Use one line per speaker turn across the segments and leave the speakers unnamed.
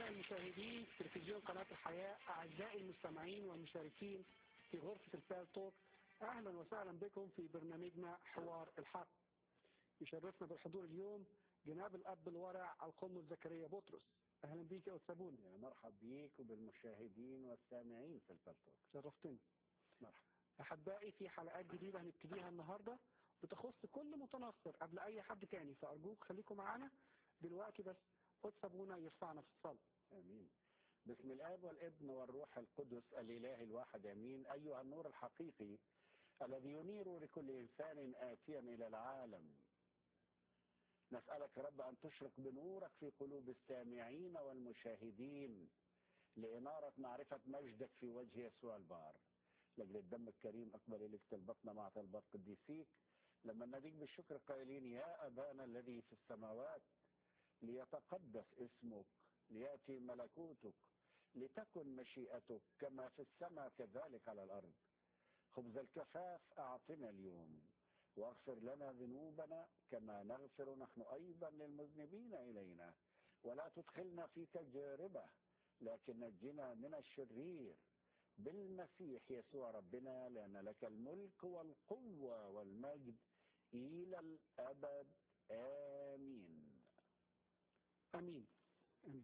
أعزائي المشاهدين في تلفزيون قناة الحياة أعزائي المستمعين والمشاركين في غرفة البال توك أهلا وسهلا بكم في برنامجنا حوار الحق يشرفنا بالحضور اليوم جناب الأب الورع القم زكريا بطرس أهلا بيك يا أستاذ
يا مرحب بيك وبالمشاهدين والسامعين في البال توك
شرفتني
مرحبا
أحبائي في حلقات جديدة هنبتديها النهاردة بتخص كل متنصر قبل أي حد تاني فأرجوك خليكم معانا دلوقتي بس قدس أبونا يرفعنا في الصلاة
امين بسم الاب والابن والروح القدس الاله الواحد امين ايها النور الحقيقي الذي ينير لكل انسان اتيا الى العالم نسالك يا رب ان تشرق بنورك في قلوب السامعين والمشاهدين لاناره معرفه مجدك في وجه يسوع البار لاجل الدم الكريم اقبل اليك طلبتنا مع طلبات قديسيك لما نديك بالشكر قائلين يا ابانا الذي في السماوات ليتقدس اسمك ليأتي ملكوتك لتكن مشيئتك كما في السماء كذلك على الأرض خبز الكفاف أعطنا اليوم واغفر لنا ذنوبنا كما نغفر نحن أيضا للمذنبين إلينا ولا تدخلنا في تجربة لكن نجنا من الشرير بالمسيح يسوع ربنا لأن لك الملك والقوة والمجد إلى الأبد آمين
أمين أمين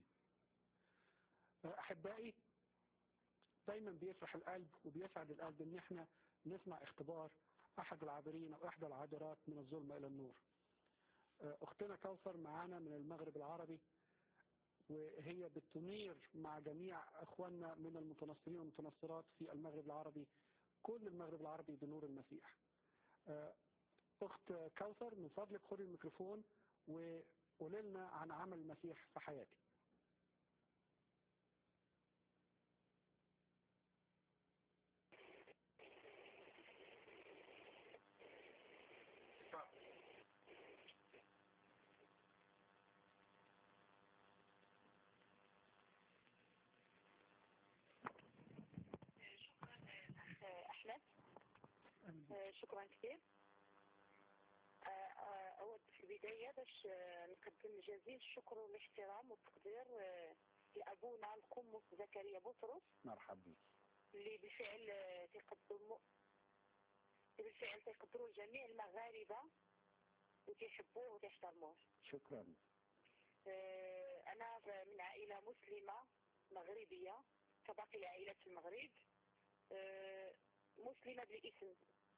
أحبائي دايما بيفرح القلب وبيسعد القلب إن احنا نسمع اختبار أحد العابرين أو إحدى العابرات من الظلم إلى النور أختنا كوثر معانا من المغرب العربي وهي بتنير مع جميع إخواننا من المتنصرين والمتنصرات في المغرب العربي كل المغرب العربي بنور المسيح أخت كوثر من فضلك خذي الميكروفون وقولي لنا عن عمل المسيح في حياتك
شكرا الاخ احمد شكرا كثير اود في البدايه باش نقدم جزيل الشكر والاحترام والتقدير لابونا القمص زكريا بطرس
مرحب بك
اللي بالفعل تقدم بالفعل تقدروا جميع المغاربه وتحبوه وتحترموه
شكرا
انا من عائله مسلمه مغربيه كباقي العائلات في المغرب مسلمه بالاسم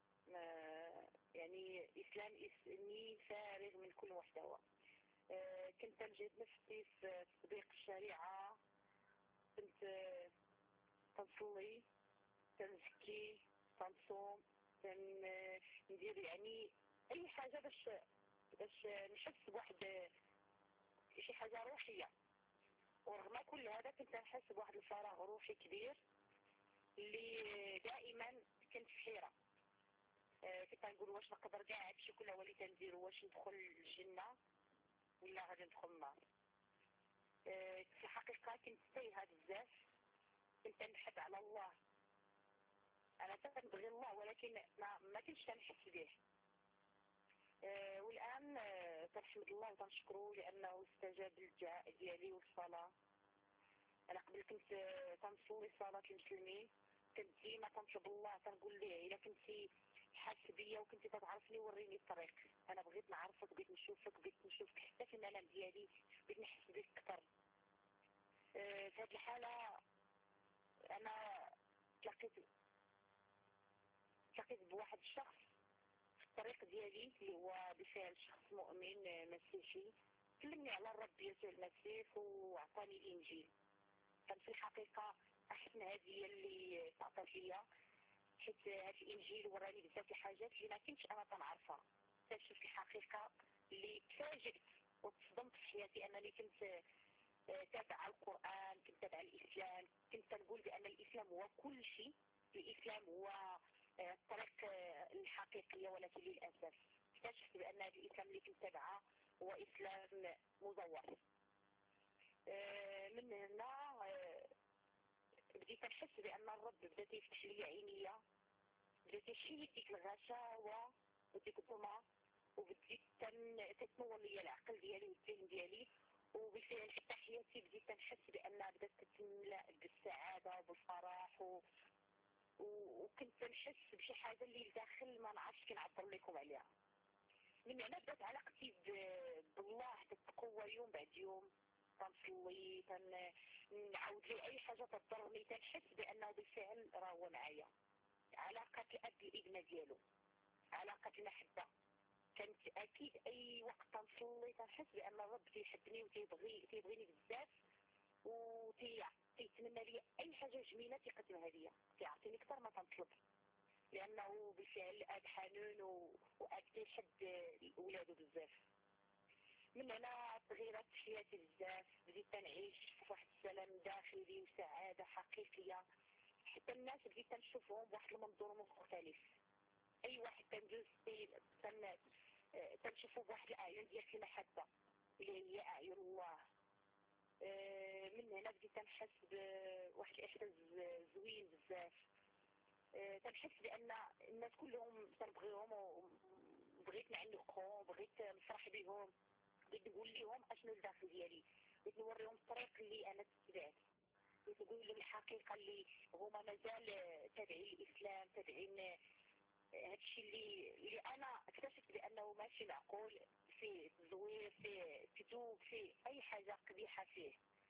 يعني اسلام اسمي فارغ من كل محتوى كنت نجد نفسي في تطبيق الشريعه كنت تنصلي تنزكي تنصوم ندير يعني اي حاجه باش باش نحس بواحد شي حاجه روحيه ورغم كل هذا كنت نحس بواحد الفراغ روحي كبير اللي دائما كنت في حيره كنت نقول واش نقدر كاع هادشي كله هو اللي تنديرو واش ندخل الجنه ولا غادي ندخل النار في الحقيقه كنت تايهه بزاف كنت نبحث على الله انا تنبغي الله ولكن ما ما كنتش تنحس به أه والان أه تنحمد الله وتنشكره لانه استجاب للدعاء ديالي والصلاه انا قبل كنت تنصلي صلاه المسلمين كنت ديما تنطلب الله تنقول ليه الا كنتي حاس بيا وكنتي تتعرفني وريني الطريق انا بغيت نعرفك بغيت نشوفك بغيت نشوفك حتى في المنام ديالي بغيت نحس بك اكثر أه في هذه الحاله انا تلاقيت تلاقيت بواحد الشخص في الطريق ديالي اللي هو بالفعل شخص مؤمن مسيحي كلمني على الرب يسوع المسيح وعطاني الانجيل كان في الحقيقه احسن هديه اللي تعطات ليا حيت هذا الانجيل وراني بزاف الحاجات اللي ما كنتش انا تنعرفها اكتشفت الحقيقه اللي تفاجئت وتصدمت في حياتي انني كنت تابع القران كنت تابع الاسلام كنت نقول بان الاسلام هو كل شيء الاسلام هو الطريق الحقيقيه ولكن للاسف اكتشفت بان هذا الاسلام اللي كنت تابعه هو اسلام مزور من هنا بديت نحس بان الرب بدا تيفتح لي عينيا بدا تيشيل ديك الغشاوه وديك الظلمه وبديت تنور لي العقل ديالي والذهن ديالي وبالفعل حتى حياتي بديت نحس بأنها بدات تتملأ بالسعادة وبالفرح و... و... وكنت نحس بشي حاجة اللي لداخل ما نعرفش كنعبر لكم عليها من هنا بدات علاقتي ب... بالله تتقوى يوم بعد يوم تنصلي تن... نعاود لي اي حاجه تضرني تنحس بانه بالفعل راه هو معايا علاقه الاب الابنه ديالو علاقه المحبه كانت اكيد اي وقت تنصلي تنحس بان الرب تيحبني وتيبغي تيبغيني بزاف وتيتمنى لي اي حاجه جميله تيقدمها لي تيعطيني اكثر ما تنطلب لانه بالفعل اب حنون واب تيحب ولادو بزاف من هنا تغيرت حياتي بزاف بديت نعيش في واحد السلام داخلي وسعاده حقيقيه حتى الناس بديت نشوفهم بواحد المنظور مختلف اي واحد تندوز تن تنشوفو بواحد الاعين ديال المحبه اللي هي اعين الله آه، من هنا بديت نحس بواحد الاحساس زوين بزاف آه، تنحس بان الناس كلهم تنبغيهم وبغيت نعنقهم بغيت نفرح بهم بغيت نقول لهم اشنو الداخل ديالي بغيت نوريهم الطريق اللي انا تبعت بغيت نقول لهم الحقيقه اللي هما مازال تابعين الاسلام تابعين هادشي اللي اللي انا اكتشفت بانه ماشي معقول في تزوير في كذوب في اي حاجه قبيحه فيه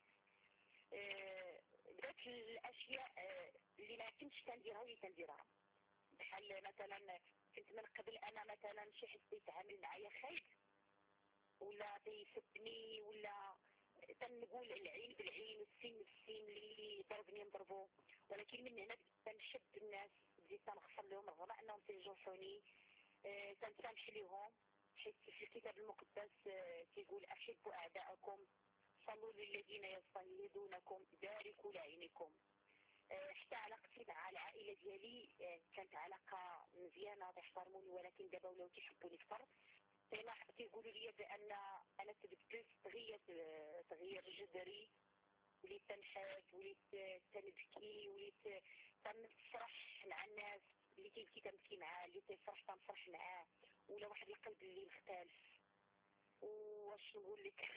بدات الاشياء اللي ما كنتش كنديرها ولي كنديرها بحال مثلا كنت من قبل انا مثلا شي حد يتعامل معايا خايب ولا تيسبني ولا تنقول العين بالعين والسين بالسين اللي ضربني نضربو ولكن من هنا تنشد الناس بديت تنغفر لهم رغم انهم تيجرحوني آه تنسامح لهم حيث في الكتاب المقدس آه تيقول احبوا اعداءكم صلوا للذين يضطهدونكم باركوا لعينكم آه حتى علاقتي مع العائله ديالي آه كانت علاقه مزيانه تحترموني ولكن دابا ولاو تيحبوني اكثر تيقولوا لي بان انا تبدلت تغير تغيير جذري وليت تنحاج وليت تنبكي وليت تنفرح مع الناس اللي تيبكي تنبكي معاه اللي تيفرح تنفرح معاه ولا واحد القلب اللي مختلف واش نقول لك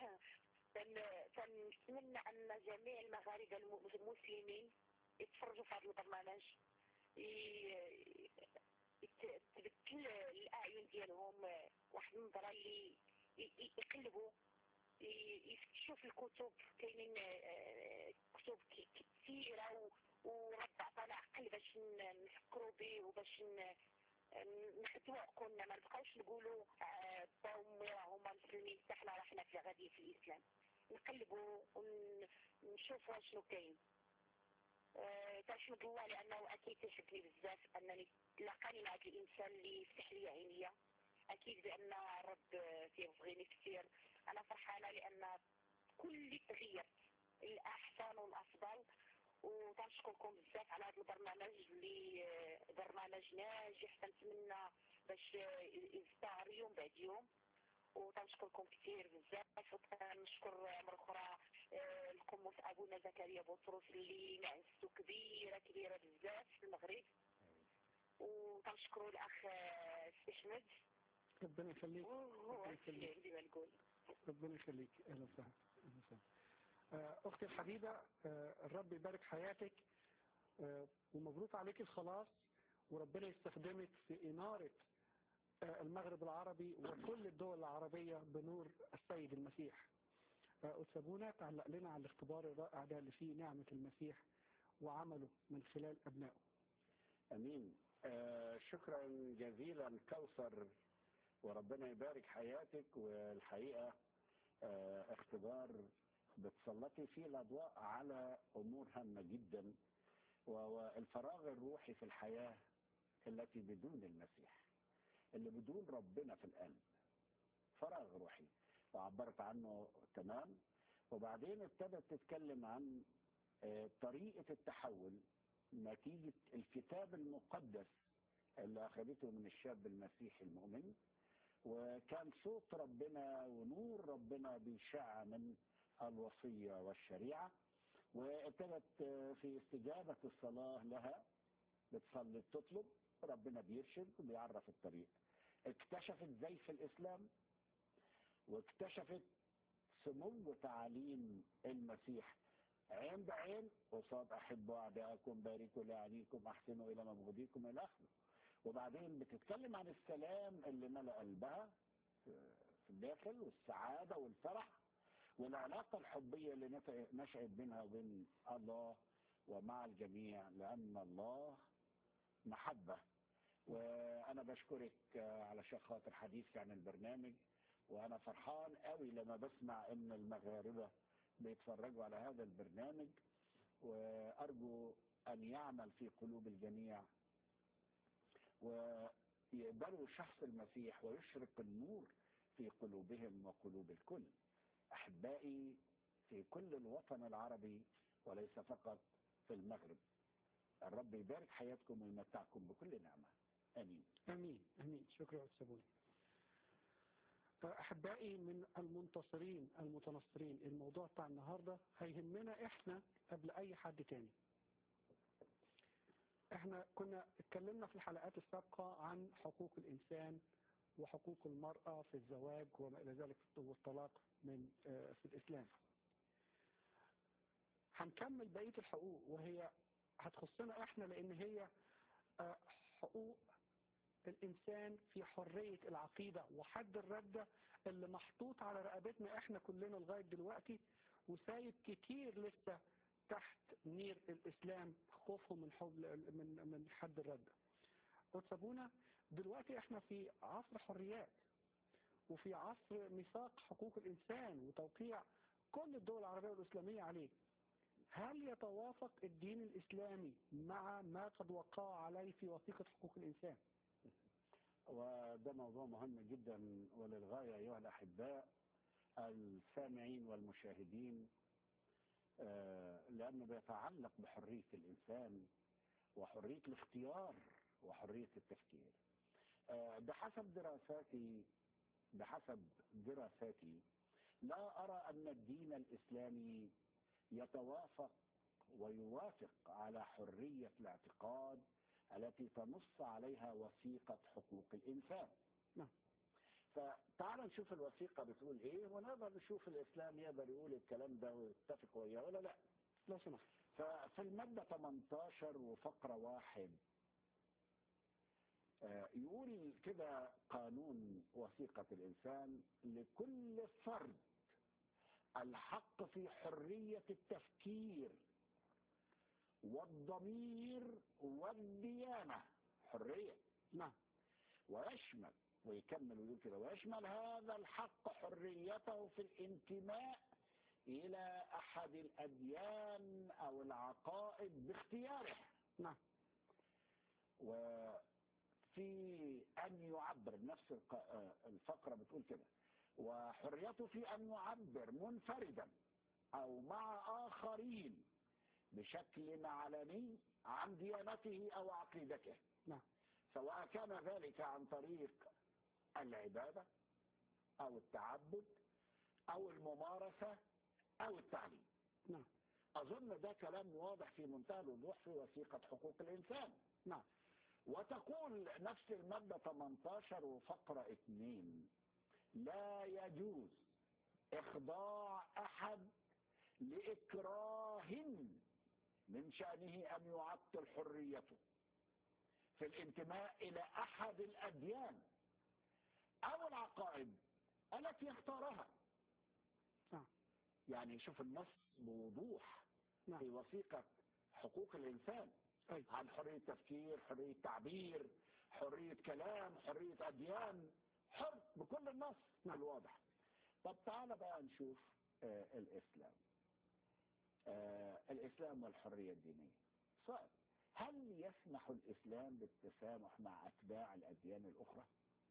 تنتمنى ان جميع المغاربه المسلمين يتفرجوا في هذا البرنامج تبدل الاعين ديالهم واحد النظره اللي يقلبوا يفتشوا في الكتب كاينين كتب كثيره ورب عطانا عقل باش نفكروا به وباش نخدموا عقولنا ما نبقاوش نقولوا با وامي هما مسلمين حتى حنا رحنا في غادي في الاسلام نقلبوا ونشوفوا شنو كاين تنحمد الله لانه اكيد تيحبني بزاف انني تلاقاني مع هذا الانسان اللي يفتح لي عينيا اكيد بان الرب تيبغيني كثير انا فرحانه لان كل تغيرت الاحسن والافضل وتنشكركم بزاف على هذا البرنامج اللي برنامج ناجح تنتمنى باش يزدهر يوم بعد يوم وتنشكركم كثير بزاف وتنشكر مرة أخرى القمص أبونا زكريا بطرس اللي نعزته كبيرة كبيرة بزاف في المغرب وتنشكروا الأخ سي أحمد
ربنا يخليك
ربنا يخليك عندي ما نقول
ربنا يخليك اهلا وسهلا اهلا وسهلا اختي الحبيبه الرب يبارك حياتك ومبروك عليك الخلاص وربنا يستخدمك في اناره المغرب العربي وكل الدول العربيه بنور السيد المسيح أسابونا تعلق لنا على الاختبار الرائع ده اللي فيه نعمه المسيح وعمله من خلال ابنائه
امين آه شكرا جزيلا كوثر وربنا يبارك حياتك والحقيقة اه اختبار بتسلطي فيه الأضواء على أمور هامة جدا وهو الفراغ الروحي في الحياة التي بدون المسيح اللي بدون ربنا في القلب فراغ روحي وعبرت عنه تمام وبعدين ابتدت تتكلم عن اه طريقة التحول نتيجة الكتاب المقدس اللي أخذته من الشاب المسيحي المؤمن وكان صوت ربنا ونور ربنا بيشع من الوصية والشريعة وابتدت في استجابة الصلاة لها بتصلي تطلب ربنا بيرشد وبيعرف الطريق اكتشفت زيف الإسلام واكتشفت سمو تعاليم المسيح عين بعين قصاد احبوا اعدائكم باركوا لاعنيكم احسنوا الى مبغضيكم الى اخره وبعدين بتتكلم عن السلام اللي ملأ قلبها في الداخل والسعاده والفرح والعلاقه الحبيه اللي نت- نشأت بينها وبين الله ومع الجميع لان الله محبه وانا بشكرك آه، علشان خاطر حديثك عن البرنامج وانا فرحان قوي لما بسمع ان المغاربه بيتفرجوا على هذا البرنامج وارجو ان يعمل في قلوب الجميع ويقبلوا شخص المسيح ويشرق النور في قلوبهم وقلوب الكل احبائي في كل الوطن العربي وليس فقط في المغرب الرب يبارك حياتكم ويمتعكم بكل نعمه امين
امين امين شكرا استاذ بوني احبائي من المنتصرين المتنصرين الموضوع بتاع النهارده هيهمنا احنا قبل اي حد تاني احنا كنا اتكلمنا في الحلقات السابقه عن حقوق الانسان وحقوق المراه في الزواج وما الى ذلك والطلاق من آه، في الاسلام هنكمل بقيه الحقوق وهي هتخصنا احنا لان هي آه، حقوق الإنسان في حرية العقيدة وحد الردة اللي محطوط على رقبتنا إحنا كلنا لغاية دلوقتي وسايب كتير لسه تحت نير الإسلام خوفهم من حب من من حد الردة. وتسابونا دلوقتي إحنا في عصر حريات وفي عصر ميثاق حقوق الإنسان وتوقيع كل الدول العربية والإسلامية عليه. هل يتوافق الدين الإسلامي مع ما قد وقع عليه في وثيقة حقوق الإنسان؟
وده موضوع مهم جدا وللغاية أيها الأحباء السامعين والمشاهدين آه، لأنه بيتعلق بحرية الإنسان وحرية الاختيار وحرية التفكير آه، بحسب دراساتي بحسب دراساتي لا أرى أن الدين الإسلامي يتوافق ويوافق على حرية الاعتقاد التي تنص عليها وثيقة حقوق الإنسان
نعم.
فتعال نشوف الوثيقة بتقول إيه ونقدر نشوف الإسلام يقدر يقول الكلام ده ويتفق وياه ولا لا
لو سمحت
ففي المادة 18 وفقرة واحد آه، يقول كده قانون وثيقة الإنسان لكل فرد الحق في حرية التفكير والضمير والديانة حرية
نعم
ويشمل ويكمل ويقول كده ويشمل هذا الحق حريته في الانتماء إلى أحد الأديان أو العقائد باختياره
نعم
وفي أن يعبر نفس الق- آه، الفقرة بتقول كده وحريته في أن يعبر منفردا أو مع آخرين بشكل علني عن ديانته أو عقيدته
نعم
سواء كان ذلك عن طريق العبادة أو التعبد أو الممارسة أو التعليم
نعم
أظن ده كلام واضح في منتهى الوضوح في وثيقة حقوق الإنسان
نعم
وتقول نفس المادة 18 وفقرة 2 لا يجوز إخضاع أحد لإكراه من شأنه أن يعطل حريته في الانتماء إلى أحد الأديان أو العقائد التي اختارها
نعم
يعني شوف النص بوضوح
نعم
في وثيقة حقوق الإنسان
أي
عن حرية تفكير حرية تعبير حرية كلام حرية أديان حر بكل النص
نعم.
الواضح طب تعالى بقى نشوف آه الإسلام آه الإسلام والحرية الدينية سؤال هل يسمح الإسلام بالتسامح مع أتباع الأديان الأخرى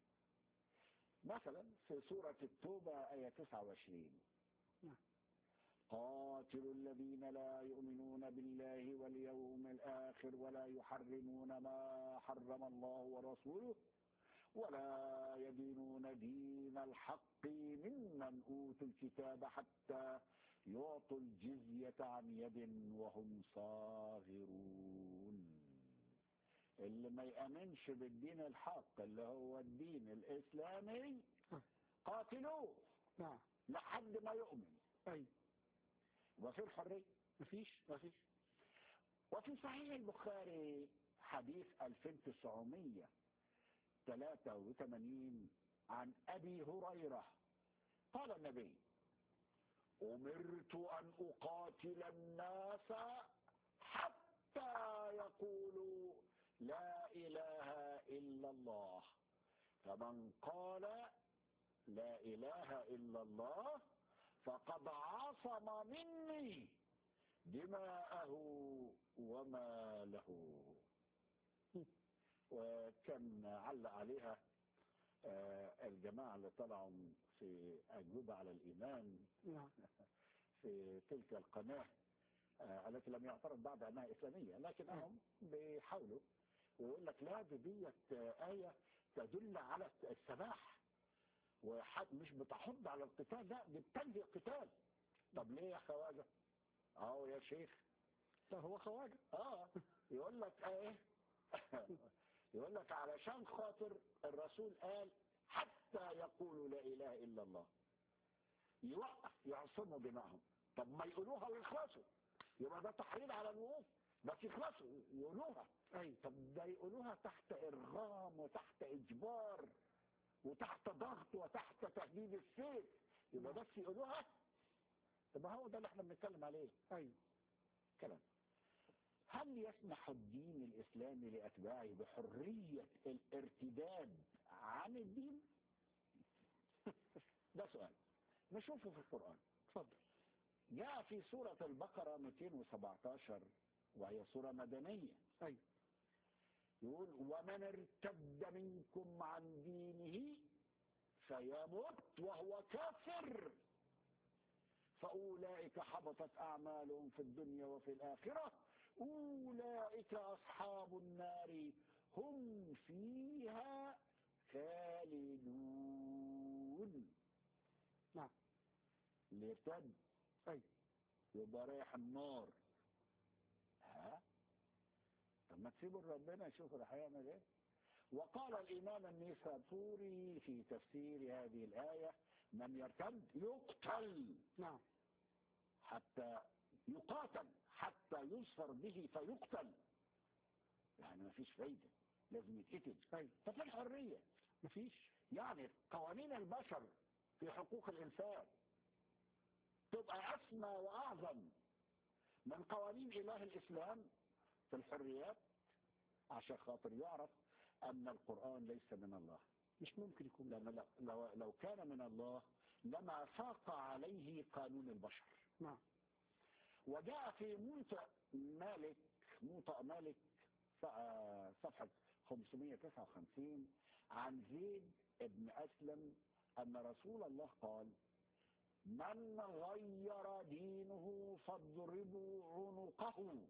مثلا في سورة التوبة آية 29
نعم.
قاتلوا الذين لا يؤمنون بالله واليوم الآخر ولا يحرمون ما حرم الله ورسوله ولا يدينون دين الحق ممن أوتوا الكتاب حتى يعطوا الجزية عن يد وهم صاغرون اللي ما يأمنش بالدين الحق اللي هو الدين الإسلامي قاتلوه
نعم
لحد ما يؤمن
أي
وفي الحرية
مفيش
مفيش وفي صحيح البخاري حديث 2983 عن أبي هريرة قال النبي أمرت أن أقاتل الناس حتى يقولوا لا إله إلا الله فمن قال لا إله إلا الله فقد عصم مني دماءه وماله وكان علق عليها آه، الجماعة اللي طلعوا في أجوبة على الإيمان
نعم
في تلك القناة آه، التي لم يعترض بعد أنها إسلامية لكنهم بيحاولوا ويقول لك لا دي ديت آه، آية تدل على السماح وحد مش بتحض على القتال لا دي بتنهي القتال طب ليه يا خواجة اهو يا شيخ
ده هو خواجة
اه يقول لك ايه يقول لك علشان خاطر الرسول قال حتى يقولوا لا اله الا الله يوقف يعصموا دماءهم طب ما يقولوها ويخلصوا يبقى ده تحريض على الوقوف بس يخلصوا يقولوها
أي
طب ده يقولوها تحت ارغام وتحت اجبار وتحت ضغط وتحت تهديد السيف يبقى بس يقولوها طب هو ده اللي احنا بنتكلم عليه
أي
كلام هل يسمح الدين الإسلامي لأتباعه بحرية الارتداد عن الدين؟ ده سؤال نشوفه في القرآن
اتفضل
جاء في سورة البقرة 217 وهي سورة مدنية
أي
يقول ومن ارتد منكم عن دينه فيمت وهو كافر فأولئك حبطت أعمالهم في الدنيا وفي الآخرة أولئك أصحاب النار هم فيها خالدون
نعم
اللي يرتد
أي
يبقى رايح النار ها طب ما تسيبوا ربنا يشوف راح يعمل ايه وقال الامام النيسابوري في تفسير هذه الايه من يرتد يقتل
نعم
حتى يقاتل حتى يصفر به فيقتل يعني ما فيش فايده لازم يتقتل
أي
ففي الحريه
مفيش
يعني قوانين البشر في حقوق الإنسان تبقى أسمى وأعظم من قوانين إله الإسلام في الحريات عشان خاطر يعرف أن القرآن ليس من الله
مش ممكن يكون
لأن لو- لو, لو كان من الله لما فاق عليه قانون البشر
نعم
وجاء في موطأ مالك موطأ مالك ص- صفحة 559 عن زيد بن أسلم أن رسول الله قال من غير دينه فاضربوا عنقه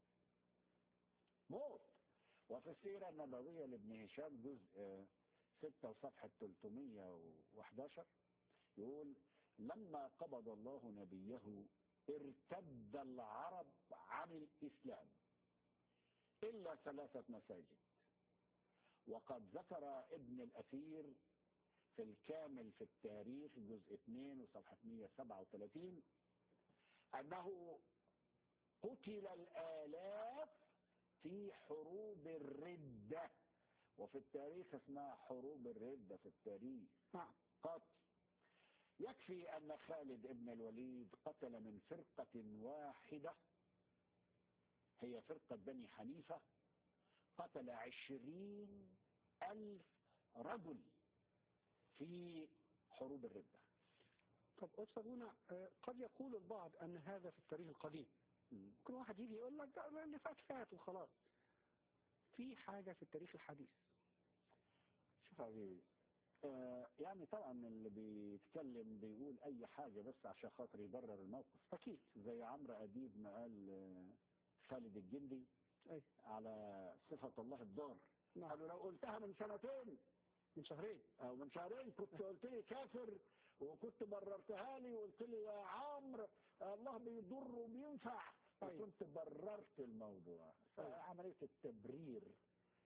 موت وفي السيرة النبوية لابن هشام جزء 6 وصفحة 311 يقول لما قبض الله نبيه ارتد العرب عن الإسلام إلا ثلاثة مساجد وقد ذكر ابن الأثير في الكامل في التاريخ جزء 2 وصفحة 137 أنه قتل الآلاف في حروب الردة وفي التاريخ اسمها حروب الردة في التاريخ
نعم
قتل يكفي أن خالد ابن الوليد قتل من فرقة واحدة هي فرقة بني حنيفة قتل عشرين ألف رجل في حروب الردة
طب أستاذنا آه، قد يقول البعض أن هذا في التاريخ القديم ممكن واحد يجي يقول لك ده اللي فات فات وخلاص في حاجة في التاريخ الحديث
شوف يا حبيبي آه يعني طبعا اللي بيتكلم بيقول أي حاجة بس عشان خاطر يبرر الموقف
أكيد
زي عمرو أديب ما قال آه، خالد الجندي
أي
على صفة الله الضار
نعم
قالوا لو قلتها من سنتين
من شهرين
او من شهرين كنت قلت لي كافر وكنت بررتها لي وقلت لي يا عمرو الله بيضر وبينفع
أيوة.
وكنت بررت الموضوع
أيوة.
عملية التبرير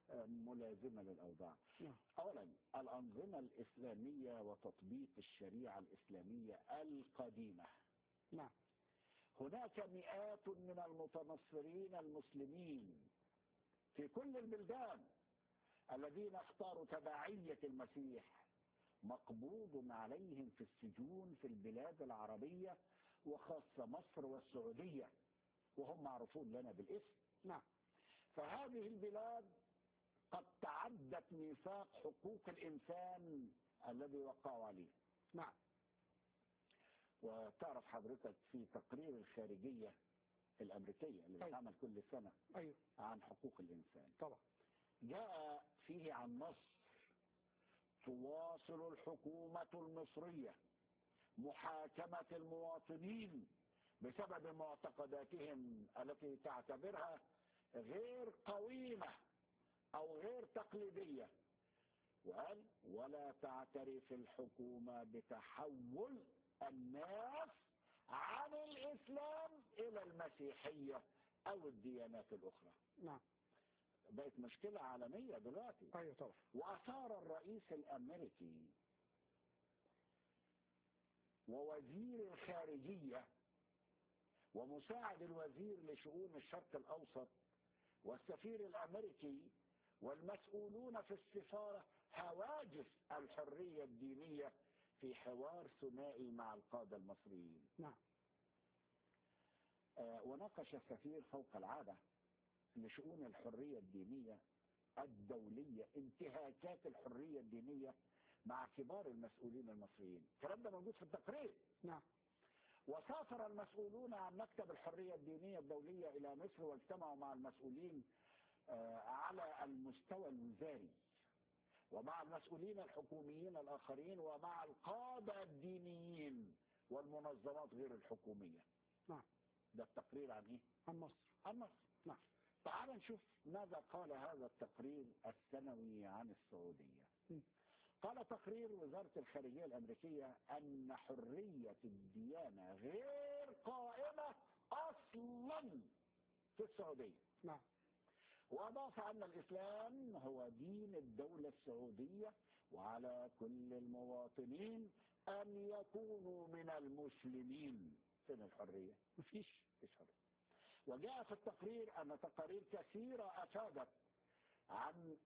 ملازمة للأوضاع
نعم
أولا الأنظمة الإسلامية وتطبيق الشريعة الإسلامية القديمة
نعم
هناك مئات من المتنصرين المسلمين في كل البلدان الذين اختاروا تبعية المسيح مقبوض عليهم في السجون في البلاد العربية وخاصة مصر والسعودية وهم معروفون لنا بالاسم
نعم
فهذه البلاد قد تعدت ميثاق حقوق الإنسان الذي وقعوا عليه
نعم
وتعرف حضرتك في تقرير الخارجية الأمريكية اللي
أيوة.
بتعمل كل سنة
أيوه
عن حقوق الإنسان
طبعا
جاء فيه عن مصر تواصل الحكومة المصرية محاكمة المواطنين بسبب معتقداتهم التي تعتبرها غير قويمة أو غير تقليدية وقال ولا تعترف الحكومة بتحول الناس عن الإسلام إلى المسيحية أو الديانات الأخرى
نعم
بقت مشكلة عالمية دلوقتي
أيوه طبعا
وأثار الرئيس الأمريكي ووزير الخارجية ومساعد الوزير لشؤون الشرق الأوسط والسفير الأمريكي والمسؤولون في السفارة هواجس الحرية الدينية في حوار ثنائي مع القادة المصريين
نعم
آه، وناقش السفير فوق العادة لشؤون الحرية الدينية الدولية انتهاكات الحرية الدينية مع كبار المسؤولين المصريين الكلام ده موجود في التقرير
نعم
وسافر المسؤولون عن مكتب الحرية الدينية الدولية إلى مصر واجتمعوا مع المسؤولين آه، على المستوى الوزاري ومع المسؤولين الحكوميين الآخرين ومع القادة الدينيين والمنظمات غير الحكومية
نعم
ده التقرير عن إيه؟
عن مصر
عن مصر
نعم
تعال نشوف ماذا قال هذا التقرير السنوي عن السعودية
م.
قال تقرير وزارة الخارجية الأمريكية أن حرية الديانة غير قائمة أصلا في السعودية
نعم
وأضاف أن الإسلام هو دين الدولة السعودية وعلى كل المواطنين أن يكونوا من المسلمين فين الحرية؟
مفيش
مفيش حرية وجاء في التقرير أن تقارير كثيرة أفادت عن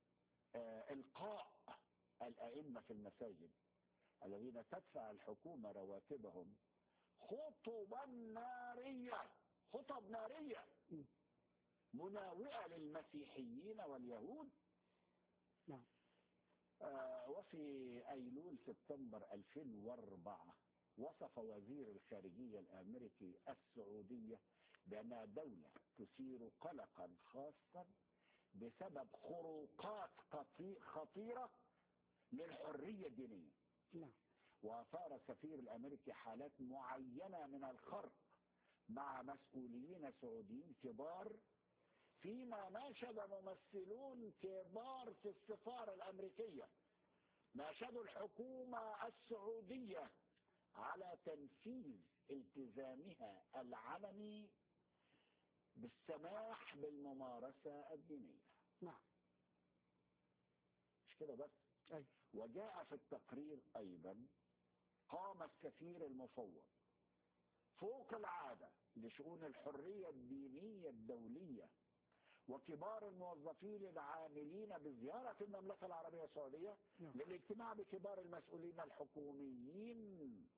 آه، إلقاء الأئمة في المساجد الذين تدفع الحكومة رواتبهم خطبا نارية خطب نارية
م.
مناوئة للمسيحيين واليهود
نعم
آه، وفي أيلول سبتمبر 2004 وصف وزير الخارجية الأمريكي السعودية بأنها دولة تثير قلقا خاصا بسبب خروقات خطي- خطيرة للحرية الدينية
نعم
وأثار السفير الأمريكي حالات معينة من الخرق مع مسؤولين سعوديين كبار فيما ناشد ممثلون كبار في السفارة الأمريكية ناشدوا الحكومة السعودية على تنفيذ التزامها العلني بالسماح بالممارسة الدينية
نعم
مش كده بس
أيوه
وجاء في التقرير أيضا قام السفير المفوض فوق العادة لشؤون الحرية الدينية الدولية وكبار الموظفين العاملين بزيارة المملكة العربية السعودية
نعم.
للاجتماع بكبار المسؤولين الحكوميين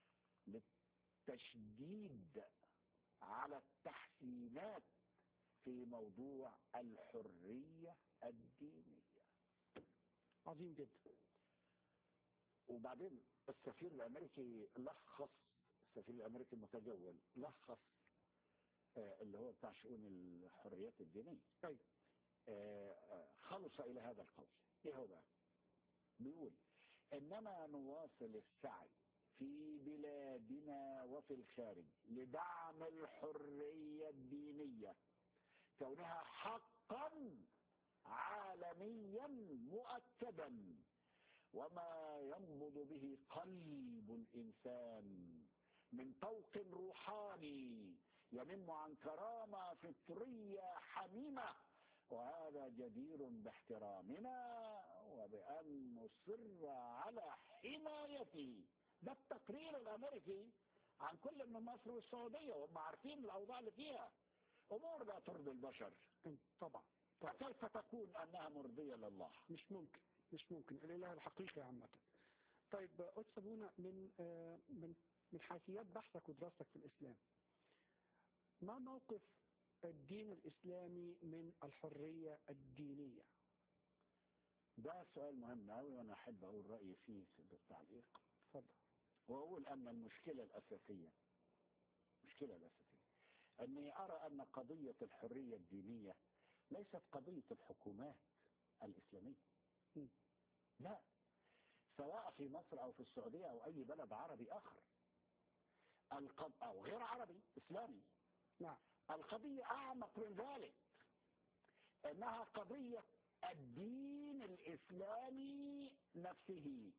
للتشديد على التحسينات في موضوع الحرية الدينية
عظيم جدا
وبعدين السفير الامريكي لخص السفير الامريكي المتجول لخص آه، اللي هو بتاع شؤون الحريات الدينيه
أيوه
آه، آه، خلص الى هذا القول ايه هو بقى بيقول انما نواصل السعي في بلادنا وفي الخارج لدعم الحريه الدينيه كونها حقا عالميا مؤكدا وما ينبض به قلب الإنسان من طوق روحاني ينم عن كرامة فطرية حميمة وهذا هو جدير باحترامنا وبأن نصر على حمايته ده التقرير الأمريكي عن كل من مصر والسعودية وهم عارفين الأوضاع اللي فيها أمور لا ترضي البشر
طبعا
فكيف تكون أنها مرضية لله
مش ممكن مش ممكن الإله الحقيقي عامة طيب قدس أبونا من آه، من من حيثيات بحثك ودراستك في الإسلام ما موقف الدين الإسلامي من الحرية الدينية
ده سؤال مهم أوي وأنا أحب أقول رأيي فيه في التعليق
اتفضل
وأقول أن المشكلة الأساسية المشكلة الأساسية أني أرى أن قضية الحرية الدينية ليست قضية الحكومات الإسلامية
م.
لا سواء في مصر أو في السعودية أو أي بلد عربي آخر القض... أو غير عربي إسلامي
نعم
القضية أعمق من ذلك أنها قضية الدين الإسلامي نفسه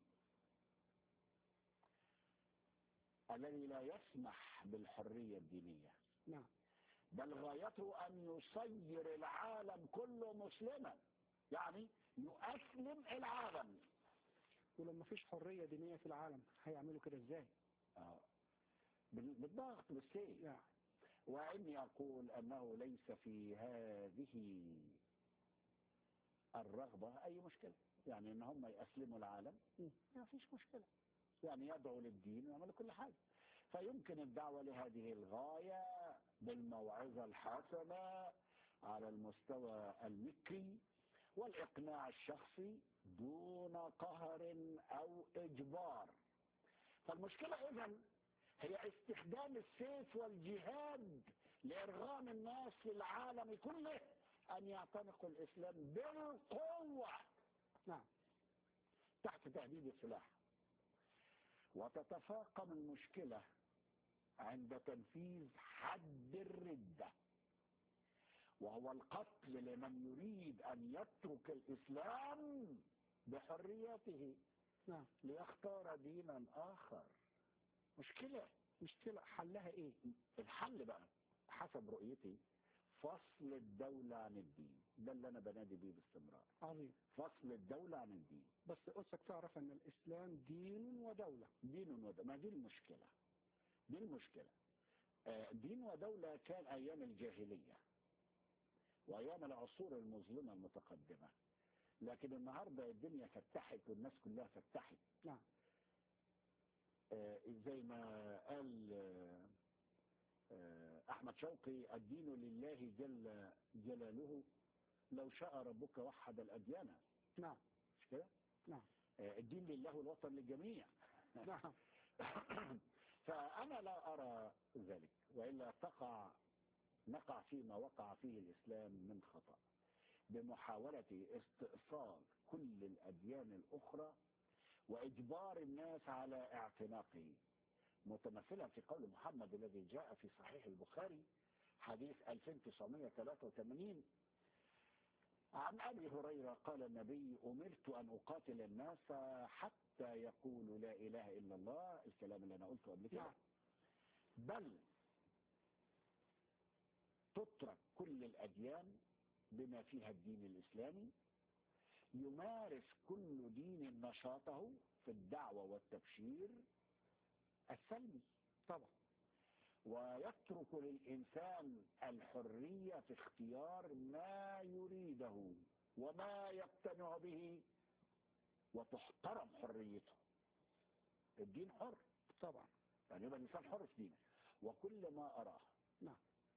الذي لا يسمح بالحرية الدينية
نعم
بل غايته أن يصير العالم كله مسلما يعني يؤسلم العالم
ولو ما فيش حرية دينية في العالم هيعملوا كده ازاي
آه. بال- بالضغط بالسيف
يعني
وإني أقول أنه ليس في هذه الرغبة أي مشكلة يعني إن هم يأسلموا العالم
م.
ما فيش مشكلة يعني يدعوا للدين ويعملوا كل حاجة فيمكن الدعوة لهذه الغاية بالموعظة الحسنة على المستوى المكري والإقناع الشخصي دون قهر أو إجبار فالمشكلة إذن هي استخدام السيف والجهاد لإرغام الناس في العالم كله أن يعتنقوا الإسلام بالقوة
نعم
تحت تهديد السلاح وتتفاقم المشكلة عند تنفيذ حد الردة وهو القتل لمن يريد أن يترك الإسلام بحريته
نعم
ليختار دينا آخر مشكلة
مشكلة حلها ايه
الحل بقى حسب رؤيتي فصل الدولة عن الدين ده اللي أنا بنادي بيه باستمرار
عظيم
فصل الدولة عن الدين
بس قدسك تعرف ان الاسلام دين ودولة
دين ودولة ما دي المشكلة دي المشكلة آه، دين ودولة كان أيام الجاهلية وأيام العصور المظلمة المتقدمة لكن النهاردة الدنيا فتحت والناس كلها فتحت
نعم
آه، زي ما قال آه، آه، أحمد شوقي الدين لله جل جلاله لو شاء ربك وحد الأديان
نعم
مش كده؟
نعم
آه، الدين لله والوطن للجميع
نعم
فأنا لا أرى ذلك وإلا تقع نقع فيما وقع فيه الإسلام من خطأ بمحاولة استئصال كل الأديان الأخرى وإجبار الناس على اعتناقه متمثلا في قول محمد الذي جاء في صحيح البخاري حديث 2983 عن أبي هريرة قال النبي أمرت أن أقاتل الناس حتى يقولوا لا إله إلا الله الكلام اللي أنا قلته قبل كده
نعم.
بل تترك كل الأديان بما فيها الدين الإسلامي يمارس كل دين نشاطه في الدعوة والتبشير السلمي
طبعا
ويترك للإنسان الحرية في اختيار ما يريده وما يقتنع به وتحترم حريته الدين حر
طبعا
يعني يبقى الإنسان حر في دينه وكل ما أراه
نعم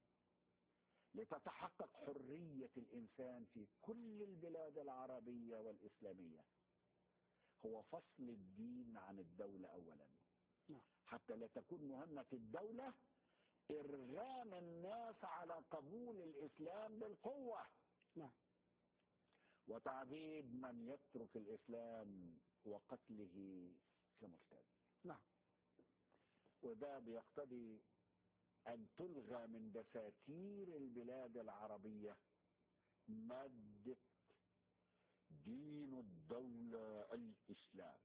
لتتحقق حرية الإنسان في كل البلاد العربية والإسلامية هو فصل الدين عن الدولة أولا
نعم.
حتى لا تكون مهمة الدولة إرغام الناس على قبول الإسلام بالقوة
نعم
وتعذيب من يترك الإسلام وقتله كمرتد
نعم
وده بيقتضي أن تلغى من دساتير البلاد العربية مادة دين الدولة الإسلام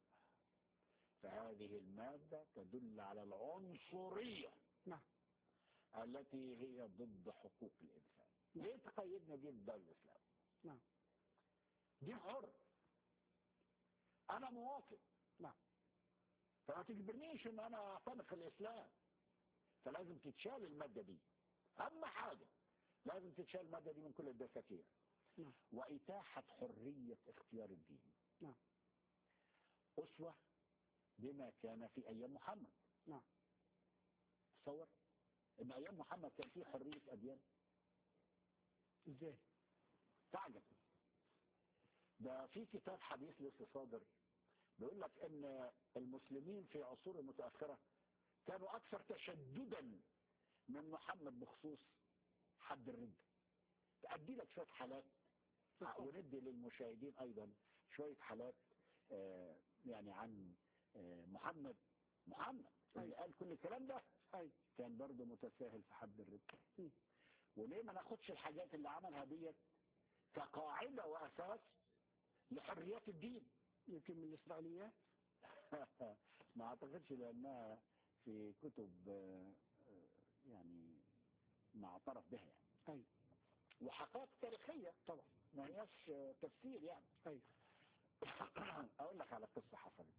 فهذه المادة تدل على العنصرية
نعم
التي هي ضد حقوق الإنسان ليه تقيدنا دين الدولة الإسلام
نعم
دين حر انا موافق
نعم
فما تجبرنيش ان انا اعتنق الاسلام فلازم تتشال المادة دي اهم حاجة لازم تتشال المادة دي من كل الدساتير
نعم
واتاحة حرية اختيار الدين
نعم
اسوة بما كان في ايام محمد
نعم
تصور ان ايام محمد كان في حرية اديان
ازاي
تعجب ده في كتاب حديث لسه صادر بيقول لك ان المسلمين في عصور المتأخرة كانوا اكثر تشددا من محمد بخصوص حد الردة تأدي لك شوية حالات وندي للمشاهدين ايضا شوية حالات آه، يعني عن آه، محمد محمد اللي
أيوة.
قال كل الكلام ده
اي
كان برضه متساهل في حد الردة
مم.
وليه ما ناخدش الحاجات اللي عملها ديت كقاعدة وأساس لحريات الدين
يمكن من الاسرائيليات
ما اعتقدش لانها في كتب آه، آه، يعني ما اعترف بها يعني
اي
وحقائق تاريخية
طبعا
ما هياش آه، تفسير يعني
اي
اقول لك على قصة حصلت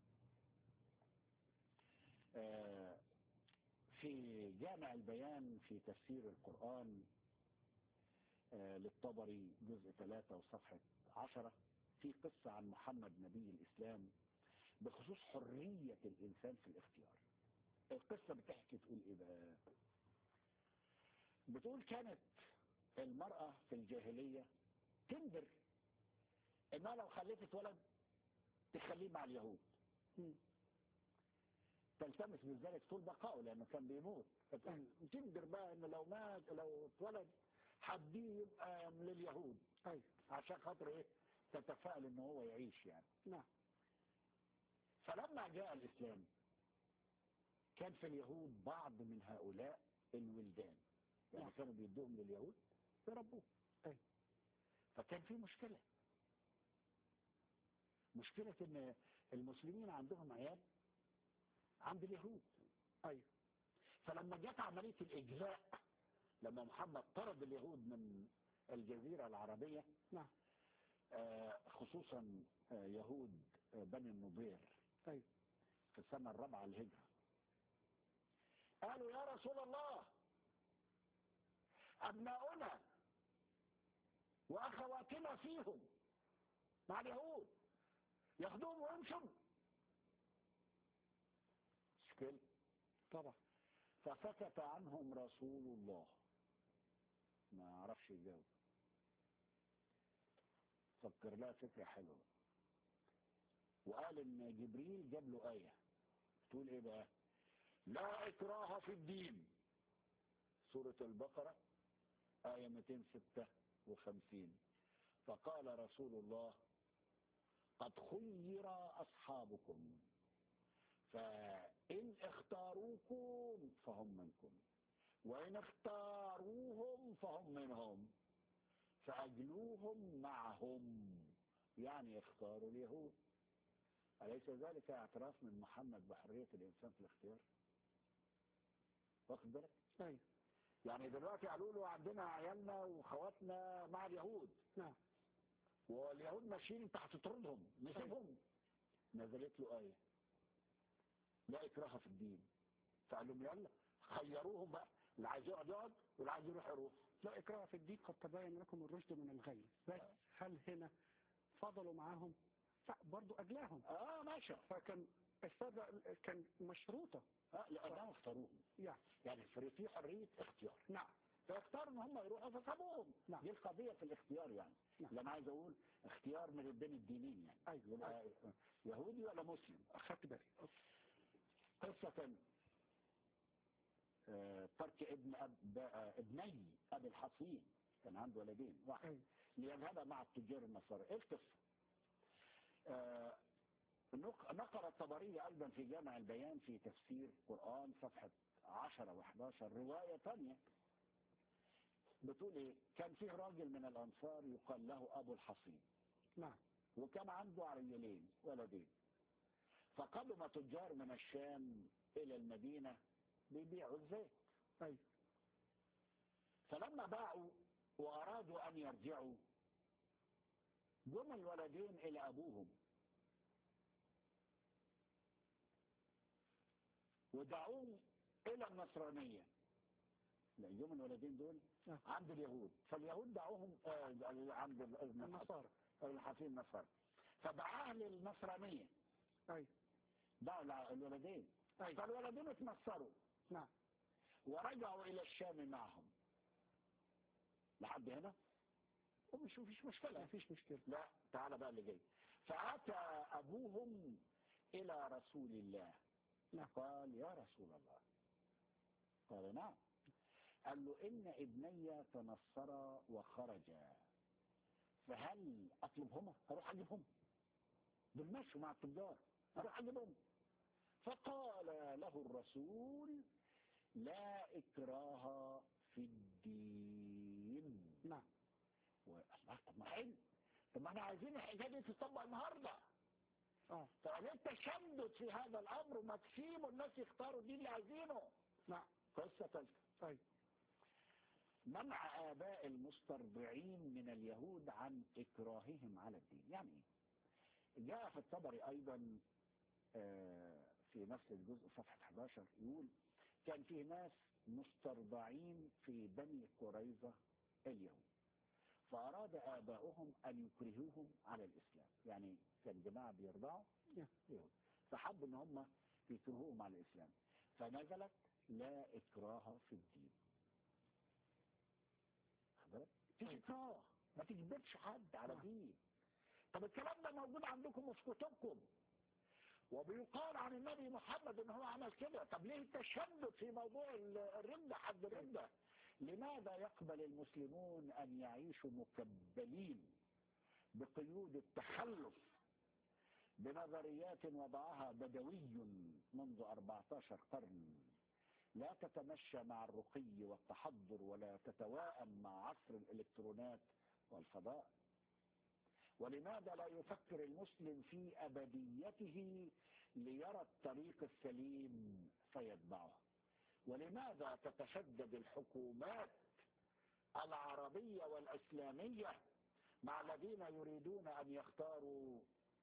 آه، في جامع البيان في تفسير القرآن آه، للطبري جزء 3 وصفحة 10 في قصة عن محمد نبي الإسلام بخصوص حرية الإنسان في الاختيار القصة بتحكي تقول إيه بقى بتقول كانت المرأة في الجاهلية تنذر إنها لو خلفت ولد تخليه مع اليهود
مم.
تلتمس بذلك طول بقائه لأنه كان بيموت فتقول تنذر بقى إنه لو مات لو اتولد حديه يبقى من اليهود
اي
عشان خاطر إيه تتفائل إنه هو يعيش يعني
نعم
فلما جاء الإسلام كان في اليهود بعض من هؤلاء الولدان يعني
نعم.
كانوا بيدوهم لليهود يربوه
أي.
فكان في مشكلة مشكلة ان المسلمين عندهم عيال عند اليهود
اي
فلما جت عملية الإجلاء لما محمد طرد اليهود من الجزيرة العربية
نعم
آه، خصوصا آه، يهود آه، بني النضير
اي
في السنة الرابعة الهجرة قالوا يا رسول الله أبناؤنا وأخواتنا فيهم مع اليهود ياخدوهم ويمشوا مشكلة
طبعا
فسكت عنهم رسول الله ما عرفش يجاوب فكر لها فكرة حلوة وقال ان جبريل جاب له آية تقول ايه بقى لا اكراه في الدين سورة البقرة آية 256 فقال رسول الله قد خير أصحابكم فإن اختاروكم فهم منكم وإن اختاروهم فهم منهم فأجلوهم معهم يعني اختاروا اليهود أليس ذلك اعتراف من محمد بحرية الإنسان في الاختيار واخد بالك
اي
يعني دلوقتي قالوا له عندنا عيالنا وخواتنا مع اليهود
نعم
واليهود ماشيين انت هتطردهم نسيبهم نزلت له آية لا إكراه في الدين فقال لهم يلا خيروهم بقى اللي عايز يقعد يقعد واللي عايز يروح يروح
لا إكراه في الدين قد تبين لكم الرشد من الغي بس هل هنا فضلوا معاهم لا برضو أجلاهم
اه ماشي
فكان السبب كان مشروطة
اه لأنهم اختاروهم
يعني
يعني في في حرية اختيار
نعم
فاختاروا ان هم يروحوا فسابوهم
نعم.
دي القضية في الاختيار يعني
نعم.
اللي انا عايز اقول اختيار من بين الدينين يعني
أيوة.
يبقى يهودي ولا مسلم
أخدت بالي
قصة تانية. آه، ترك ابن أب آه، ابني ابي الحصين كان عنده ولدين واحد
أيوة.
ليذهب مع التجار النصارى ايه القصة آه، نق- نقل الطبري ايضا في جامع البيان في تفسير قرآن صفحة 10 و11 رواية تانية بتقول ايه كان فيه راجل من الانصار يقال له ابو الحصين
نعم
وكان عنده عريلين ولدين فقدم تجار من الشام الى المدينة بيبيعوا الزيت
أيوة.
فلما باعوا وارادوا ان يرجعوا جم الولدين إلى أبوهم ودعوه إلى النصرانية لأن جم الولدين دول
نعم.
عند اليهود فاليهود دعوهم آه، عند النصارى
النصارى
الحفيد النصارى فدعاه للنصرانية
أي
دعوا الع- الولدين
أي
فالولدين اتنصروا
نعم
ورجعوا إلى الشام معهم لحد هنا ومش مفيش مشكلة
ما فيش مشكلة
لا تعالى بقى اللي جاي فأتى أبوهم إلى رسول الله
نعم.
قال يا رسول الله قال نعم قال له إن ابني تنصرا وخرجا فهل أطلبهما أروح أجيبهم دول مشوا مع التجار أروح أجيبهم فقال له الرسول لا إكراه في الدين
نعم
والله طب ما حلو طب ما احنا عايزين الحكايه دي تطبق النهارده
اه
فليه التشدد في هذا الامر وما تسيبوا الناس يختاروا الدين اللي عايزينه
نعم
قصه ثالثه
طيب
منع اباء المسترضعين من اليهود عن اكراههم على الدين يعني ايه جاء في الطبري ايضا آه، في نفس الجزء صفحه 11 يقول كان في ناس مسترضعين في بني قريظه اليهود فأراد آباؤهم أن يكرهوهم على الإسلام يعني كان جماعة بيرضعوا
نعم.
يهود فحبوا أن هم يكرهوهم على الإسلام فنزلت لا إكراه في الدين خد بالك؟ مفيش إكراه ما تجبرش حد على
نعم.
دين طب الكلام ده موجود عندكم وفي كتبكم وبيقال عن النبي محمد ان هو عمل كده طب ليه التشدد في موضوع ال- الردة حد الردة لماذا يقبل المسلمون ان يعيشوا مكبلين بقيود التخلف بنظريات وضعها بدوي منذ 14 قرن لا تتمشى مع الرقي والتحضر ولا تتواءم مع عصر الالكترونات والفضاء ولماذا لا يفكر المسلم في أبديته ليرى الطريق السليم فيتبعه ولماذا تتشدد الحكومات العربية والإسلامية مع الذين يريدون أن يختاروا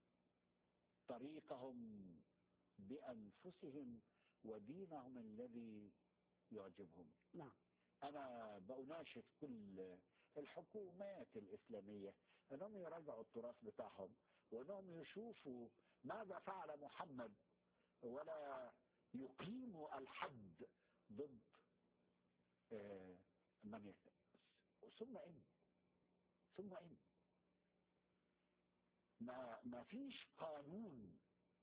طريقهم بأنفسهم ودينهم الذي يعجبهم
نعم
أنا بأناشد كل الحكومات الإسلامية أنهم يراجعوا التراث بتاعهم وأنهم يشوفوا ماذا فعل محمد ولا يقيموا الحد ضد آه، من يكتب ثم إن ثم إن ما ما فيش قانون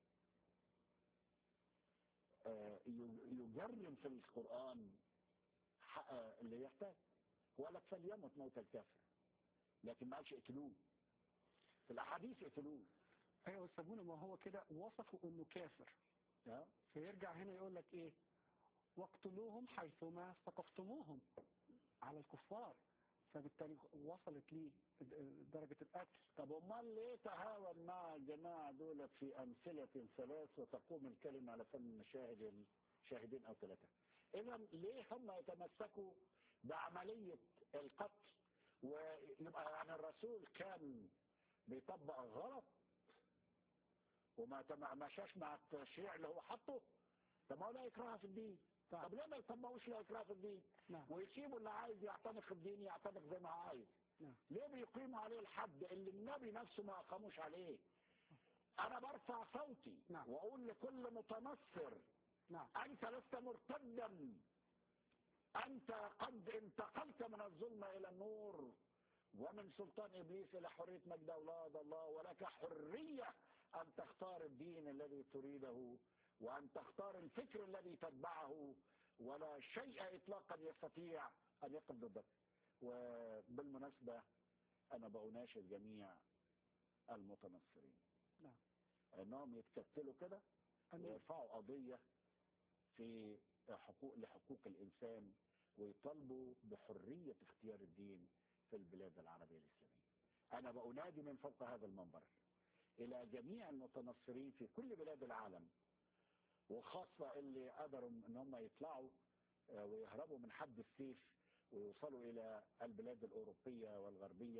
آه، يجرم في القرآن حق- آه، اللي يحتاج ولك فليمت موت الكافر لكن ما قالش اقتلوه في الاحاديث اقتلوه
ايوه والسابون ما هو كده وصفوا انه كافر
اه
فيرجع هنا يقول لك ايه واقتلوهم حيثما ثقفتموهم على الكفار فبالتالي وصلت ليه درجة القتل
طب امال ليه تهاون مع الجماعه دول في امثله ثلاث وتقوم الكلمه على فم شاهد شاهدين او ثلاثه اذا ليه هم يتمسكوا بعمليه القتل ويبقى يعني الرسول كان بيطبق غلط وما تم- مشاش مع التشريع اللي هو حطه طب ما هو لا اكراه في الدين طب ليه ما يطبقوش لا اكراه في الدين
نعم
ويسيبوا اللي عايز يعتنق الدين يعتنق زي ما هو عايز
نعم
ليه بيقيموا عليه الحد اللي النبي نفسه ما أقاموش عليه أنا برفع صوتي
نعم.
وأقول لكل متنصر
نعم
أنت لست مرتدا أنت قد انتقلت من الظلمة إلى النور ومن سلطان إبليس إلى حرية مجد أولاد الله ولك حرية أن تختار الدين الذي تريده وأن تختار الفكر الذي تتبعه ولا شيء إطلاقا يستطيع أن يقف ضدك وبالمناسبة أنا بأناشد جميع المتنصرين
نعم
أنهم يتكتلوا كده
أمين
ويرفعوا قضية في حقوق لحقوق الإنسان ويطالبوا بحرية اختيار الدين في البلاد العربية الإسلامية أنا بأنادي من فوق هذا المنبر إلى جميع المتنصرين في كل بلاد العالم وخاصة اللي قدروا ان هم يطلعوا آه، ويهربوا من حد السيف ويوصلوا إلى البلاد الأوروبية والغربية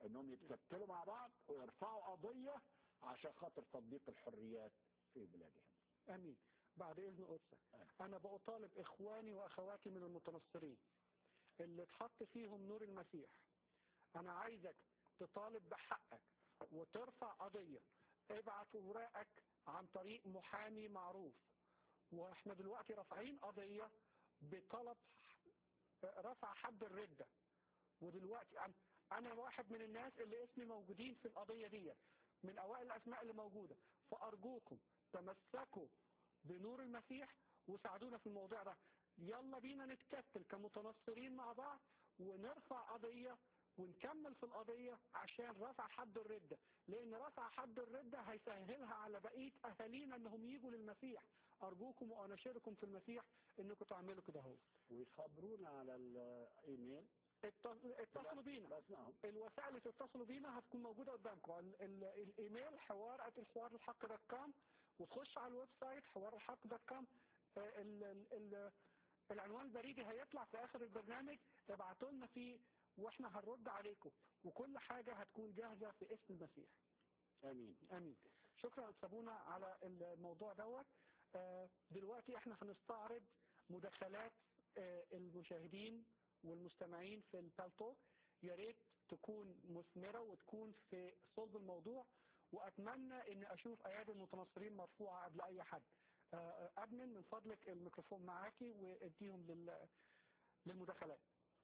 انهم يتكتلوا مع بعض ويرفعوا قضيه عشان خاطر تطبيق الحريات في بلادهم
امين بعد اذن قدسك انا بطالب اخواني واخواتي من المتنصرين اللي اتحط فيهم نور المسيح انا عايزك تطالب بحقك وترفع قضية ابعت اوراقك عن طريق محامي معروف واحنا دلوقتي رافعين قضية بطلب رفع حد الردة ودلوقتي أنا, انا واحد من الناس اللي اسمي موجودين في القضية دي من اوائل الاسماء اللي موجودة فارجوكم تمسكوا بنور المسيح وساعدونا في الموضوع ده يلا بينا نتكتل كمتنصرين مع بعض ونرفع قضية ونكمل في القضية عشان رفع حد الردة لان رفع حد الردة هيسهلها على بقية اهالينا انهم يجوا للمسيح ارجوكم واناشركم في المسيح انكم تعملوا كده اهو
ويخبرونا على الايميل
اتص- اتصلوا بينا
باسمائهم
الوسائل اللي تتصلوا بينا هتكون موجودة قدامكم ال- ال- الايميل حوار ات الحوار الحق دوت كوم وتخش على الويب سايت حوار الحق دوت كوم آه، ال- ال- ال- العنوان البريدي هيطلع في اخر البرنامج ابعتوا لنا فيه واحنا هنرد عليكم وكل حاجة هتكون جاهزة في اسم المسيح
امين
امين شكرا يا سابونا على الموضوع دوت آه، دلوقتي احنا هنستعرض مداخلات آه، المشاهدين والمستمعين في البالتوك يا ريت تكون مثمرة وتكون في صلب الموضوع واتمنى ان اشوف ايادي المتنصرين مرفوعة قبل اي حد آه، ادمن من فضلك الميكروفون معاكي واديهم لل- للمداخلات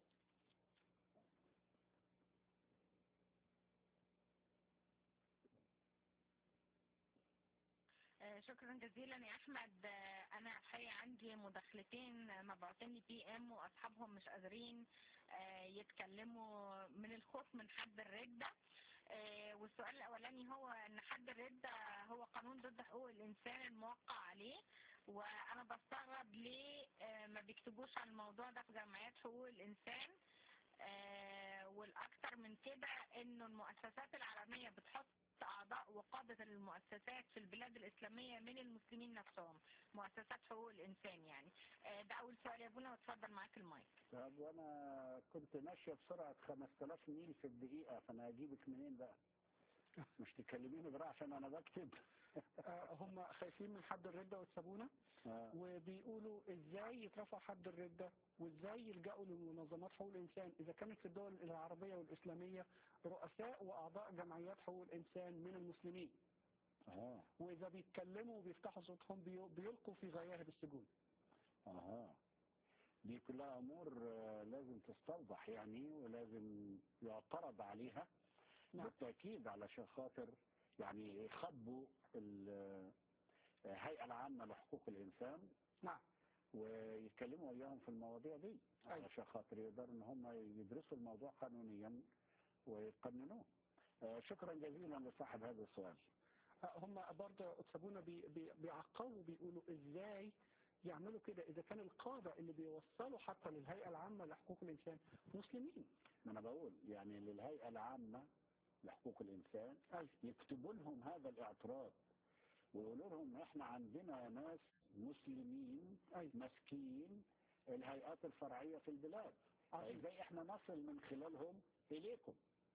آه، شكرا جزيلا يا احمد آه، انا الحقيقه عندي مداخلتين آه، مبعوثين لي بي ام واصحابهم مش قادرين آه، يتكلموا من الخوف من حد الرده آه، والسؤال الاولاني هو ان حد الرده هو قانون ضد حقوق الانسان الموقع عليه وانا بستغرب ليه آه، ما بيكتبوش عن الموضوع ده في جمعيات حقوق الانسان آه، والاكثر من كده انه المؤسسات العالميه بتحط أعضاء وقادة المؤسسات في البلاد الإسلامية من المسلمين نفسهم مؤسسات حقوق الإنسان يعني آه، ده أول سؤال يا أبونا وتفضل معاك المايك
طب وانا كنت ماشيه بسرعه 5000 ميل في الدقيقه فانا هجيبك منين بقى؟ مش تكلميني بقى عشان انا بكتب
آه، هم خايفين من حد الردة وتسابونا
آه.
وبيقولوا ازاي يترفع حد الردة وازاي يلجأوا لمنظمات حقوق الانسان اذا كانت في الدول العربية والاسلامية رؤساء واعضاء جمعيات حقوق الانسان من المسلمين
اه
واذا بيتكلموا وبيفتحوا صوتهم بي- بيلقوا في غياهب السجون
اها دي كلها امور آه، لازم تستوضح يعني ولازم يعترض عليها
نعم.
بالتاكيد علشان خاطر يعني يخبوا ال- الهيئه العامه لحقوق الانسان
نعم
ويتكلموا وياهم في المواضيع دي
أيوة.
علشان خاطر يقدروا ان هم يدرسوا الموضوع قانونيا ويقننوه آه، شكرا جزيلا لصاحب هذا السؤال
آه، هم برضه تسابونا بي بي بيعقبوا بيقولوا ازاي يعملوا كده اذا كان القادة اللي بيوصلوا حتى للهيئة العامة لحقوق الانسان مسلمين
ما انا بقول يعني للهيئه العامه لحقوق الانسان
أيوة.
يكتبوا لهم هذا الاعتراض ويقولوا لهم احنا عندنا ناس مسلمين
أيوة.
ماسكين الهيئات الفرعيه في البلاد
عظيم.
ازاي احنا نصل من خلالهم اليكم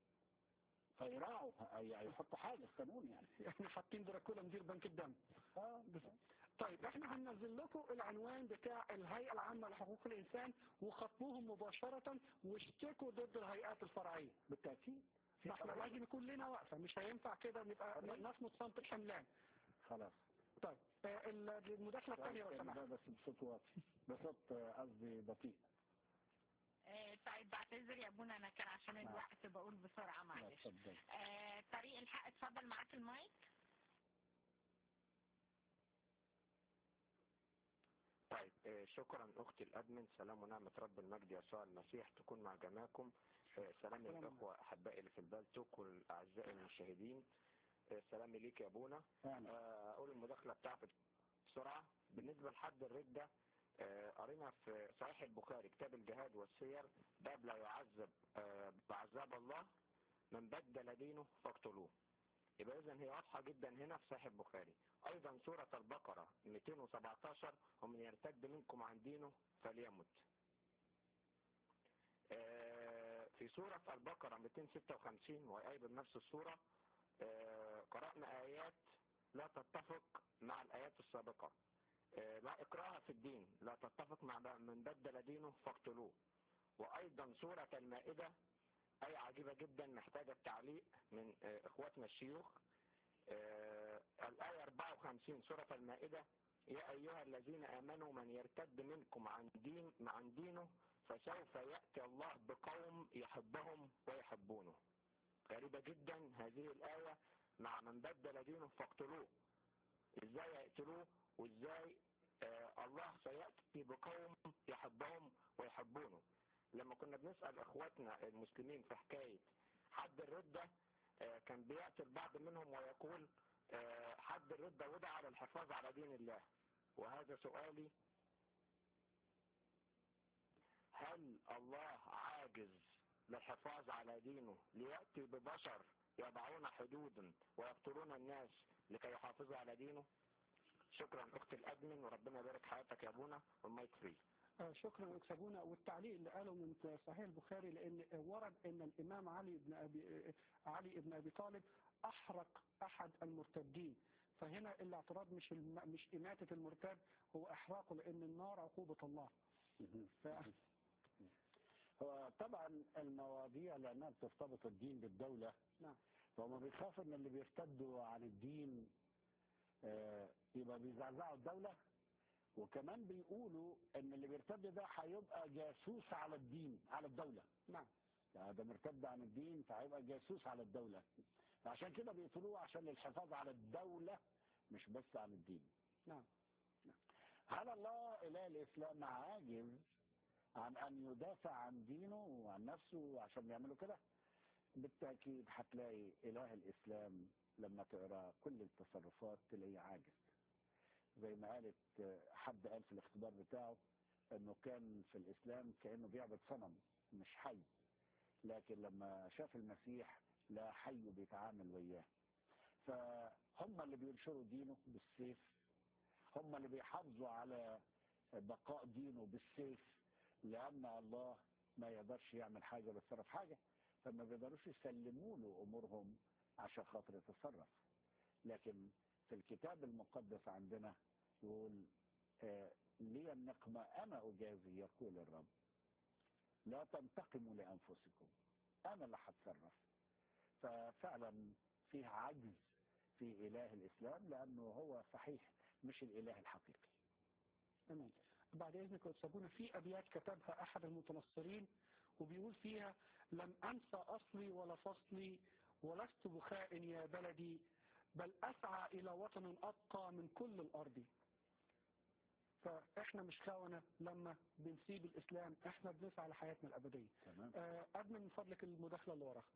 فيراعوا يعني يحطوا حاجه في قانون يعني
احنا حاطين دراكولا مدير بنك الدم
اه
طيب احنا هننزل لكم العنوان بتاع الهيئة العامة لحقوق الانسان وخاطبوهم مباشرة واشتكوا ضد الهيئات الفرعية
بالتاكيد
ما احنا لازم يكون لنا وقفة مش هينفع كده نبقى نصمت صمت الحملان
خلاص
طيب آه، المداخلة الثانية لو سمحت
ده بس بصوت واطي بصوت آه، قصدي بطيء
آه، طيب بعتذر يا أبونا أنا كان عشان
نعم.
الوقت بقول بسرعة
لا،
معلش
اتفضل
آه، طريق الحق اتفضل معاك المايك
طيب آه، شكرا اختي الادمن سلام ونعمة رب المجد يسوع المسيح تكون مع جميعكم آه، سلام
سلام.
الاخوة احبائي اللي في البالتوك والاعزاء المشاهدين آه، سلامي ليك يا ابونا
فعلا
آه، اقول المداخلة بتاعتي بسرعة بالنسبة لحد الردة آه، قرينا في صحيح البخاري كتاب الجهاد والسير باب لا يعذب آه، بعذاب الله من بدل دينه فاقتلوه يبقى اذا هي واضحة جدا هنا في صحيح البخاري ايضا سورة البقرة 217 ومن يرتد منكم عن دينه فليمت آه، في في سورة البقرة 256 وآية بنفس السورة آه، قرأنا آيات لا تتفق مع الآيات السابقة آه، لا إكراه في الدين لا تتفق مع من بدل دينه فاقتلوه وأيضا سورة المائدة آية عجيبة جدا محتاجة التعليق من آه، إخواتنا الشيوخ آه، الآية 54 سورة المائدة يا أيها الذين آمنوا من يرتد منكم عن دين عن دينه فسوف يأتي الله بقوم يحبهم ويحبونه غريبة جدا هذه الآية مع من بدل دينه فاقتلوه ازاي يقتلوه وازاي آه الله سيأتي بقوم يحبهم ويحبونه لما كنا بنسأل اخواتنا المسلمين في حكاية حد الردة آه كان بيأتي البعض منهم ويقول آه حد الردة وضع على الحفاظ على دين الله وهذا سؤالي هل الله عاجز للحفاظ على دينه ليأتي ببشر يضعون حدودا ويقتلون الناس لكي يحافظوا على دينه شكرا اختي الادمن وربنا يبارك حياتك يا ابونا والمايك فري
آه، شكرا أكسبونا والتعليق اللي قاله من صحيح البخاري لأن ورد أن الإمام علي بن أبي آه، علي بن أبي طالب أحرق أحد المرتدين فهنا الاعتراض مش الم... مش إماتة المرتد هو إحراقه لأن النار عقوبة الله ف...
هو طبعا المواضيع لانها بترتبط الدين بالدوله
نعم
فهم بيخافوا ان اللي بيرتدوا عن الدين آه، يبقى بيزعزعوا الدوله وكمان بيقولوا ان اللي بيرتد ده هيبقى جاسوس على الدين على الدوله
نعم
يعني ده مرتد عن الدين فهيبقى جاسوس على الدوله عشان كده بيقتلوه عشان الحفاظ على الدوله مش بس عن الدين
نعم
هل الله اله الاسلام عاجز عن ان يدافع عن دينه وعن نفسه عشان يعملوا كده بالتاكيد هتلاقي اله الاسلام لما تقرا كل التصرفات تلاقيه عاجز زي ما قالت حد قال في الاختبار بتاعه انه كان في الاسلام كانه بيعبد صنم مش حي لكن لما شاف المسيح لا حي بيتعامل وياه فهم اللي بينشروا دينه بالسيف هم اللي بيحافظوا على بقاء دينه بالسيف لأن الله ما يقدرش يعمل حاجة ولا يتصرف حاجة فما بيقدروش يسلموا له أمورهم عشان خاطر يتصرف لكن في الكتاب المقدس عندنا يقول آه لي النقمة أنا أجازي يقول الرب لا تنتقموا لأنفسكم أنا اللي هتصرف ففعلا فيه عجز في إله الإسلام لأنه هو صحيح مش الإله الحقيقي
تمام بعد اذنك يا أستاذ سابونا في ابيات كتبها احد المتنصرين وبيقول فيها لم انسى اصلي ولا فصلي ولست بخاء يا بلدي بل اسعى الى وطن ابقى من كل الارض فاحنا مش خونة لما بنسيب الاسلام احنا بنسعى لحياتنا الابديه
تمام
آه، ادمن من فضلك المداخله اللي وراها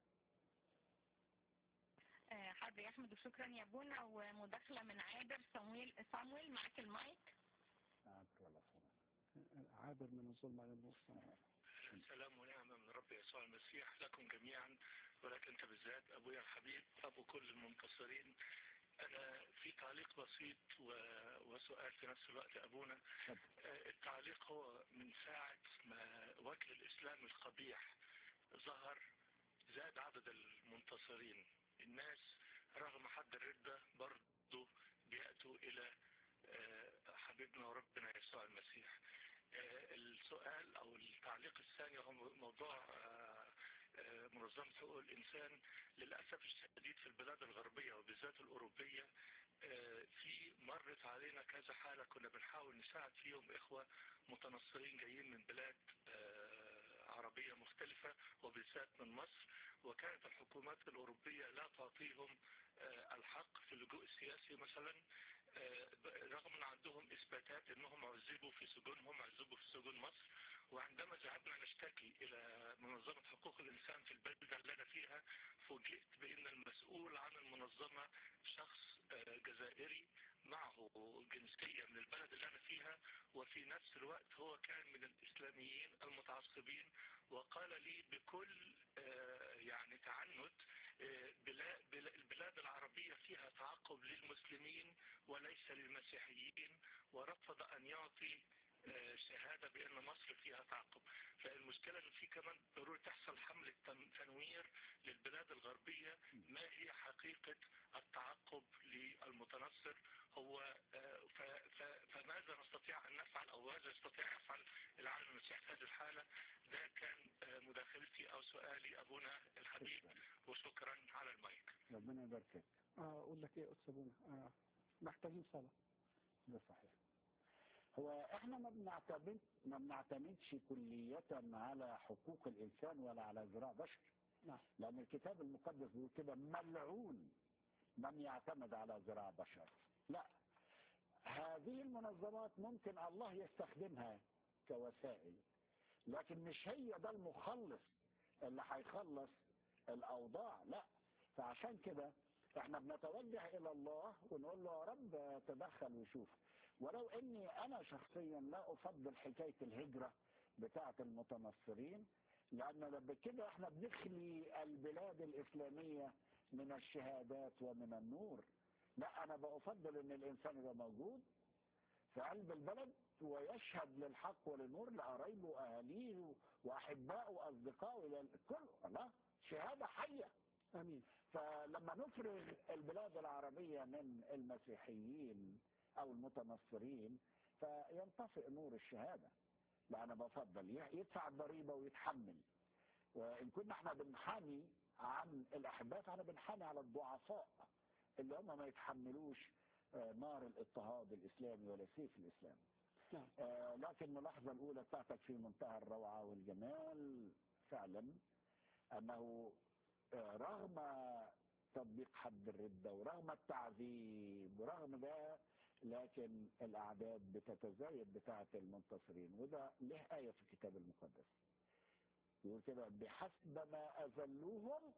آه، حاضر يا احمد وشكرا يا ابونا ومداخله من عابر صمويل صامويل معاك المايك
عبر ولا صنع.
عابر من الظلم على النور
سلام ونعمة من رب يسوع المسيح لكم جميعا ولك أنت بالذات أبويا الحبيب أبو كل المنتصرين أنا في تعليق بسيط و... وسؤال في نفس الوقت أبونا
اتفضل.
آه، التعليق هو من ساعة ما وجه الإسلام القبيح ظهر زاد عدد المنتصرين الناس رغم حد الردة برضو بيأتوا إلى آه، حبيبنا وربنا يسوع المسيح آه، السؤال او التعليق الثاني هو موضوع آه، آه، منظمة حقوق الانسان للاسف الشديد في البلاد الغربية وبالذات الاوروبية آه، في مرت علينا كذا حالة كنا بنحاول نساعد فيهم اخوة متنصرين جايين من بلاد آه، عربية مختلفة وبالذات من مصر وكانت الحكومات الأوروبية لا تعطيهم آه، الحق في اللجوء السياسي مثلا آه، رغم ان عندهم اثباتات انهم عذبوا في سجونهم عذبوا في سجون مصر وعندما ذهبنا نشتكي الى منظمة حقوق الانسان في البلدة اللي انا فيها فوجئت بان المسؤول عن المنظمة شخص آه، جزائري معه جنسية من البلد اللي انا فيها وفي نفس الوقت هو كان من الاسلاميين المتعصبين وقال لي بكل آه، يعني تعنت آه، بلا- بلا- البلاد العربية فيها تعقب للمسلمين وليس للمسيحيين ورفض ان يعطي آه، شهادة بان مصر فيها تعقب فالمشكلة ان في كمان ضروري تحصل يحصل حملة تن- تنوير للبلاد الغربية ما هي حقيقة التعقب للمتنصر هو آه، ف- ف- فماذا نستطيع أن نفعل أو ماذا يستطيع أن يفعل العالم المسيحي في هذه الحالة ده كان آه، مداخلتي أو سؤالي أبونا الحبيب وشكرا على المايك
ربنا يباركك
آه، اقول لك ايه يا استاذ بونا آه، محتاجين صلاه
ده صحيح هو احنا ما بنعتمد ما بنعتمدش كلية على حقوق الانسان ولا على ذراع بشر
نعم
لان الكتاب المقدس بيقول كده ملعون من يعتمد على ذراع بشر لا هذه المنظمات ممكن الله يستخدمها كوسائل لكن مش هي ده المخلص اللي هيخلص الاوضاع لا فعشان كده احنا بنتوجه الى الله ونقول له يا رب تدخل وشوف ولو اني انا شخصيا لا افضل حكايه الهجره بتاعه المتنصرين لان بكده احنا بنخلي البلاد الاسلاميه من الشهادات ومن النور لا انا بفضل ان الانسان يبقى موجود في قلب البلد ويشهد للحق وللنور لقرايبه واهاليه واحبائه واصدقائه الى الكل الله شهاده حيه
امين
فلما نفرغ البلاد العربية من المسيحيين أو المتنصرين فينطفئ نور الشهادة لا أنا بفضل يدفع الضريبة ويتحمل وإن كنا احنا بنحامي عن الأحباء فاحنا بنحامي على الضعفاء اللي هم ما يتحملوش آه، نار الاضطهاد الإسلامي ولا سيف الإسلام
نعم
آه، لكن الملاحظة الأولى بتاعتك في منتهى الروعة والجمال فعلا أنه آه، رغم تطبيق حد الردة ورغم التعذيب ورغم ده لكن الأعداد بتتزايد بتاعة المنتصرين وده له آية في الكتاب المقدس يقول كده بحسب ما أذلوهم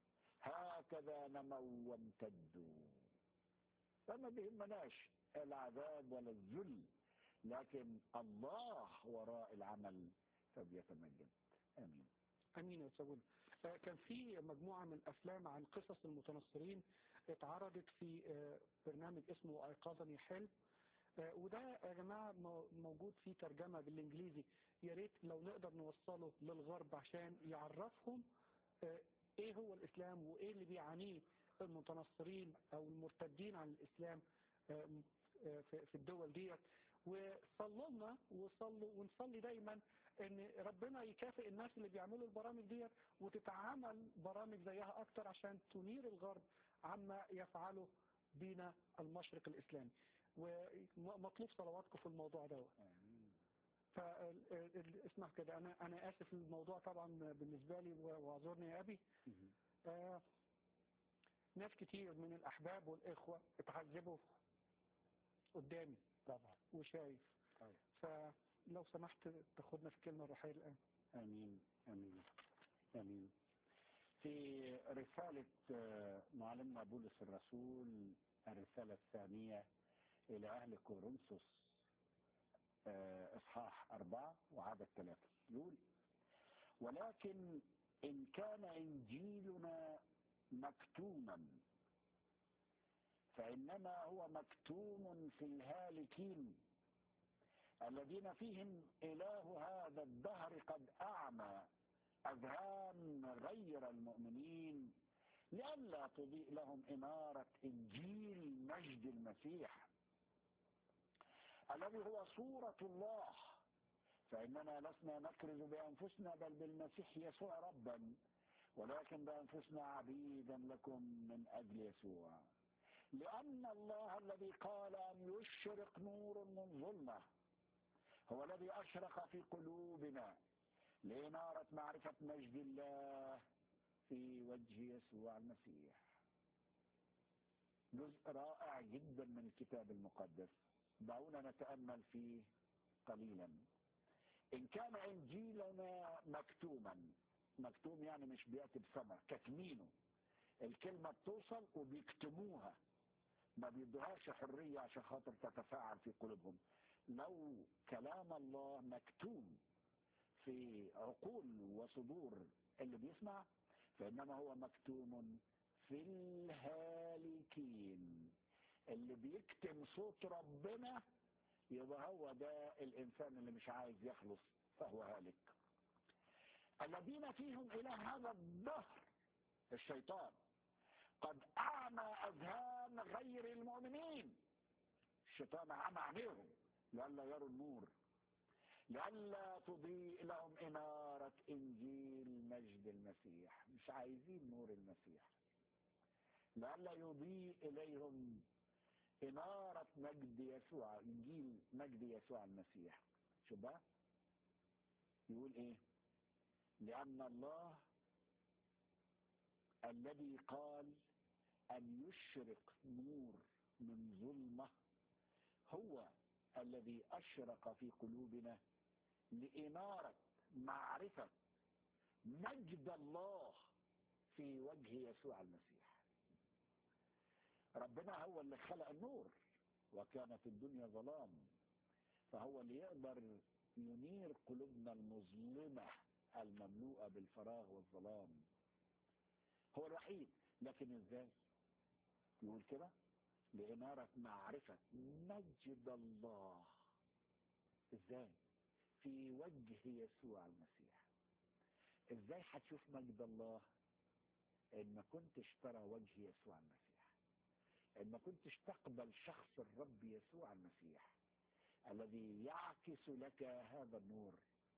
هكذا نموا وامتدوا فما بيهمناش العذاب ولا الذل لكن الله وراء العمل فبيتمجد امين
امين يا استاذ بونا آه، كان في مجموعه من الافلام عن قصص المتنصرين اتعرضت في آه، برنامج اسمه ايقاظا يحل آه، وده يا جماعه مو- موجود فيه ترجمه بالانجليزي يا ريت لو نقدر نوصله للغرب عشان يعرفهم آه، ايه هو الاسلام وايه اللي بيعانيه المتنصرين او المرتدين عن الاسلام آه، آه، في في الدول ديت وصلوا لنا وصلوا ونصلي دايما ان ربنا يكافئ الناس اللي بيعملوا البرامج ديت وتتعمل برامج زيها اكتر عشان تنير الغرب عما يفعله بينا المشرق الاسلامي ومطلوب صلواتكم في الموضوع دوت
آمين.
فاسمع كده انا انا اسف الموضوع طبعا بالنسبه لي و- واعذرني يا ابي
مهم.
آه، ناس كتير من الاحباب والاخوه اتعذبوا قدامي
طبعا
وشايف
طبعا.
فلو سمحت تاخدنا في الكلمه الروحيه الان
امين امين امين في رسالة آه، معلمنا بولس الرسول الرسالة الثانية إلى أهل كورنثوس آه، إصحاح أربعة وعدد ثلاثة يقول ولكن إن كان إنجيلنا مكتوما فإنما هو مكتوم في الهالكين الذين فيهم إله هذا الدهر قد أعمى أذهان غير المؤمنين لئلا تضيء لهم إنارة إنجيل مجد المسيح الذي هو صورة الله فإننا لسنا نكرز بأنفسنا بل بالمسيح يسوع ربا ولكن بأنفسنا عبيدا لكم من أجل يسوع لأن الله الذي قال أن يشرق نور من ظلمة هو الذي أشرق في قلوبنا لإنارة معرفة مجد الله في وجه يسوع المسيح جزء رائع جدا من الكتاب المقدس دعونا نتأمل فيه قليلا إن كان إنجيلنا مكتوما مكتوم يعني مش بيأتي بثمر كاتمينه الكلمة بتوصل وبيكتموها ما بيدوهاش حرية عشان خاطر تتفاعل في قلوبهم لو كلام الله مكتوم في عقول وصدور اللي بيسمع فإنما هو مكتوم في الهالكين اللي بيكتم صوت ربنا يبقى هو ده الإنسان اللي مش عايز يخلص فهو هالك الذين فيهم إلى هذا الدهر الشيطان قد أعمى أذهان غير المؤمنين الشيطان أعمى عينيهم لئلا يروا النور لئلا تضيء لهم إنارة إنجيل مجد المسيح مش عايزين نور المسيح لئلا يضيء إليهم إنارة مجد يسوع إنجيل مجد يسوع المسيح شو بقى يقول إيه لأن الله الذي قال أن يشرق نور من ظلمة هو الذي أشرق في قلوبنا لإنارة معرفة مجد الله في وجه يسوع المسيح ربنا هو اللي خلق النور وكانت الدنيا ظلام فهو اللي يقدر ينير قلوبنا المظلمة المملوءة بالفراغ والظلام هو الوحيد لكن ازاي يقول كده لإنارة معرفة مجد الله ازاي في وجه يسوع المسيح ازاي هتشوف مجد الله ان ما كنتش ترى وجه يسوع المسيح ان ما كنتش تقبل شخص الرب يسوع المسيح الذي يعكس لك هذا النور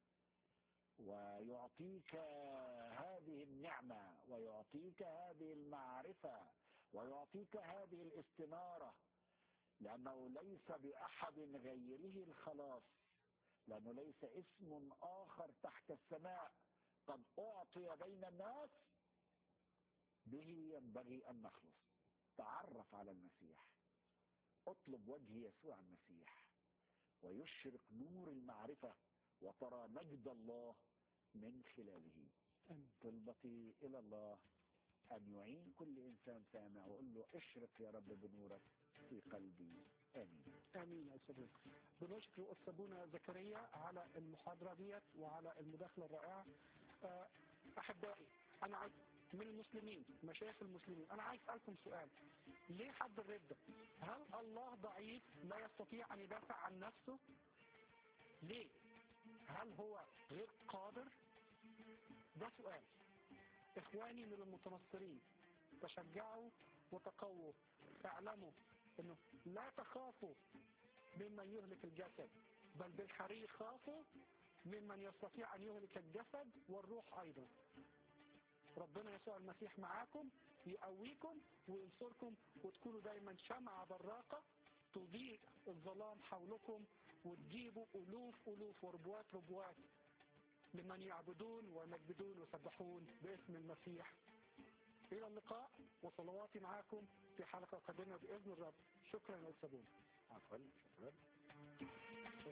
ويعطيك هذه النعمة ويعطيك هذه المعرفة ويعطيك هذه الاستنارة لأنه ليس بأحد غيره الخلاص لأنه ليس اسم آخر تحت السماء قد أعطي بين الناس به ينبغي أن نخلص تعرف على المسيح اطلب وجه يسوع المسيح ويشرق نور المعرفة وترى مجد الله من خلاله
آمين.
طلبتي إلى الله أن يعين كل إنسان سامع ويقول له اشرق يا رب بنورك في قلبي آمين
امين يا استاذ بنشكر استاذنا زكريا على المحاضره ديت وعلى المداخله الرائعه آه، احبائي انا عايز من المسلمين مشايخ المسلمين انا عايز اسالكم سؤال ليه حد الرده هل الله ضعيف لا يستطيع ان يدافع عن نفسه ليه هل هو غير قادر ده سؤال اخواني من المتنصرين تشجعوا وتقووا اعلموا انه لا تخافوا ممن يهلك الجسد بل بالحري خافوا ممن يستطيع ان يهلك الجسد والروح ايضا ربنا يسوع المسيح معاكم يقويكم وينصركم وتكونوا دايما شمعة براقة تضيء الظلام حولكم وتجيبوا ألوف ألوف وربوات ربوات لمن يعبدون ويمجدون ويسبحون باسم المسيح إلى اللقاء وصلواتي معاكم في حلقة قادمة بإذن الرب شكرا يا أستاذ
عفوا شكرا